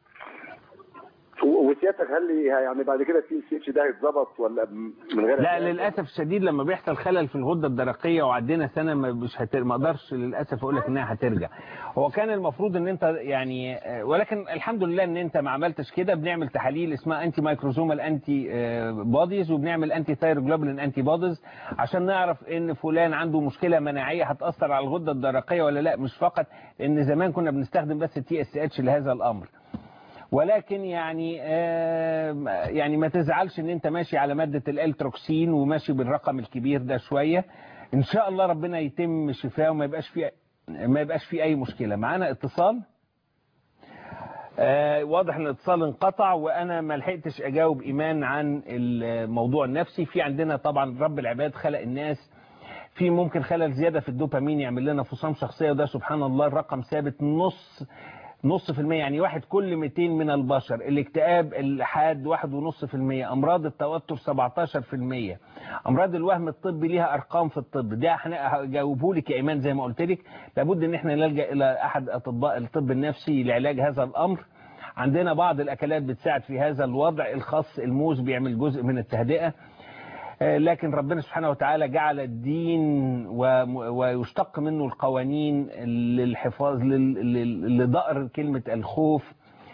و- وسيادتك هل لي يعني بعد كده التي سي اتش ده هيتظبط ولا من غير
لا للاسف الشديد لما بيحصل خلل في الغده الدرقيه وعدينا سنه ما مش هت... ما اقدرش للاسف اقول لك انها هترجع هو كان المفروض ان انت يعني آه، ولكن الحمد لله ان انت ما عملتش كده بنعمل تحاليل اسمها انتي مايكروزومال انتي بوديز وبنعمل انتي ثايروجلوبولين انتي بوديز عشان نعرف ان فلان عنده مشكله مناعيه هتاثر على الغده الدرقيه ولا لا مش فقط ان زمان كنا بنستخدم بس تي اس اتش لهذا الامر ولكن يعني آه، يعني ما تزعلش ان انت ماشي على مادة الالتروكسين وماشي بالرقم الكبير ده شوية ان شاء الله ربنا يتم شفاه وما يبقاش فيه ما يبقاش فيه اي مشكلة معانا اتصال آه واضح ان الاتصال انقطع وانا ما لحقتش اجاوب ايمان عن الموضوع النفسي في عندنا طبعا رب العباد خلق الناس في ممكن خلل زياده في الدوبامين يعمل لنا فصام شخصيه وده سبحان الله الرقم ثابت نص نص في المية يعني واحد كل 200 من البشر الاكتئاب الحاد واحد ونص في المية امراض التوتر 17 في المية امراض الوهم الطبي ليها ارقام في الطب ده هجاوبه لك يا ايمان زي ما قلت لك لابد ان احنا نلجا الى احد اطباء الطب النفسي لعلاج هذا الامر عندنا بعض الاكلات بتساعد في هذا الوضع الخاص الموز بيعمل جزء من التهدئه لكن ربنا سبحانه وتعالى جعل الدين ويشتق منه القوانين للحفاظ لضأر كلمة الخوف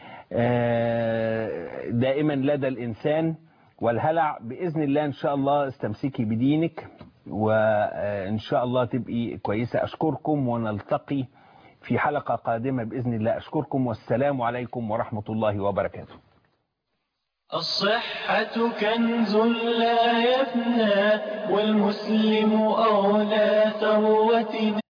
دائما لدى الإنسان والهلع بإذن الله إن شاء الله استمسكي بدينك وإن شاء الله تبقي كويسة أشكركم ونلتقي في حلقة قادمة بإذن الله أشكركم والسلام عليكم ورحمة الله وبركاته
الصحة كنز لا يفنى والمسلم أولى ثروة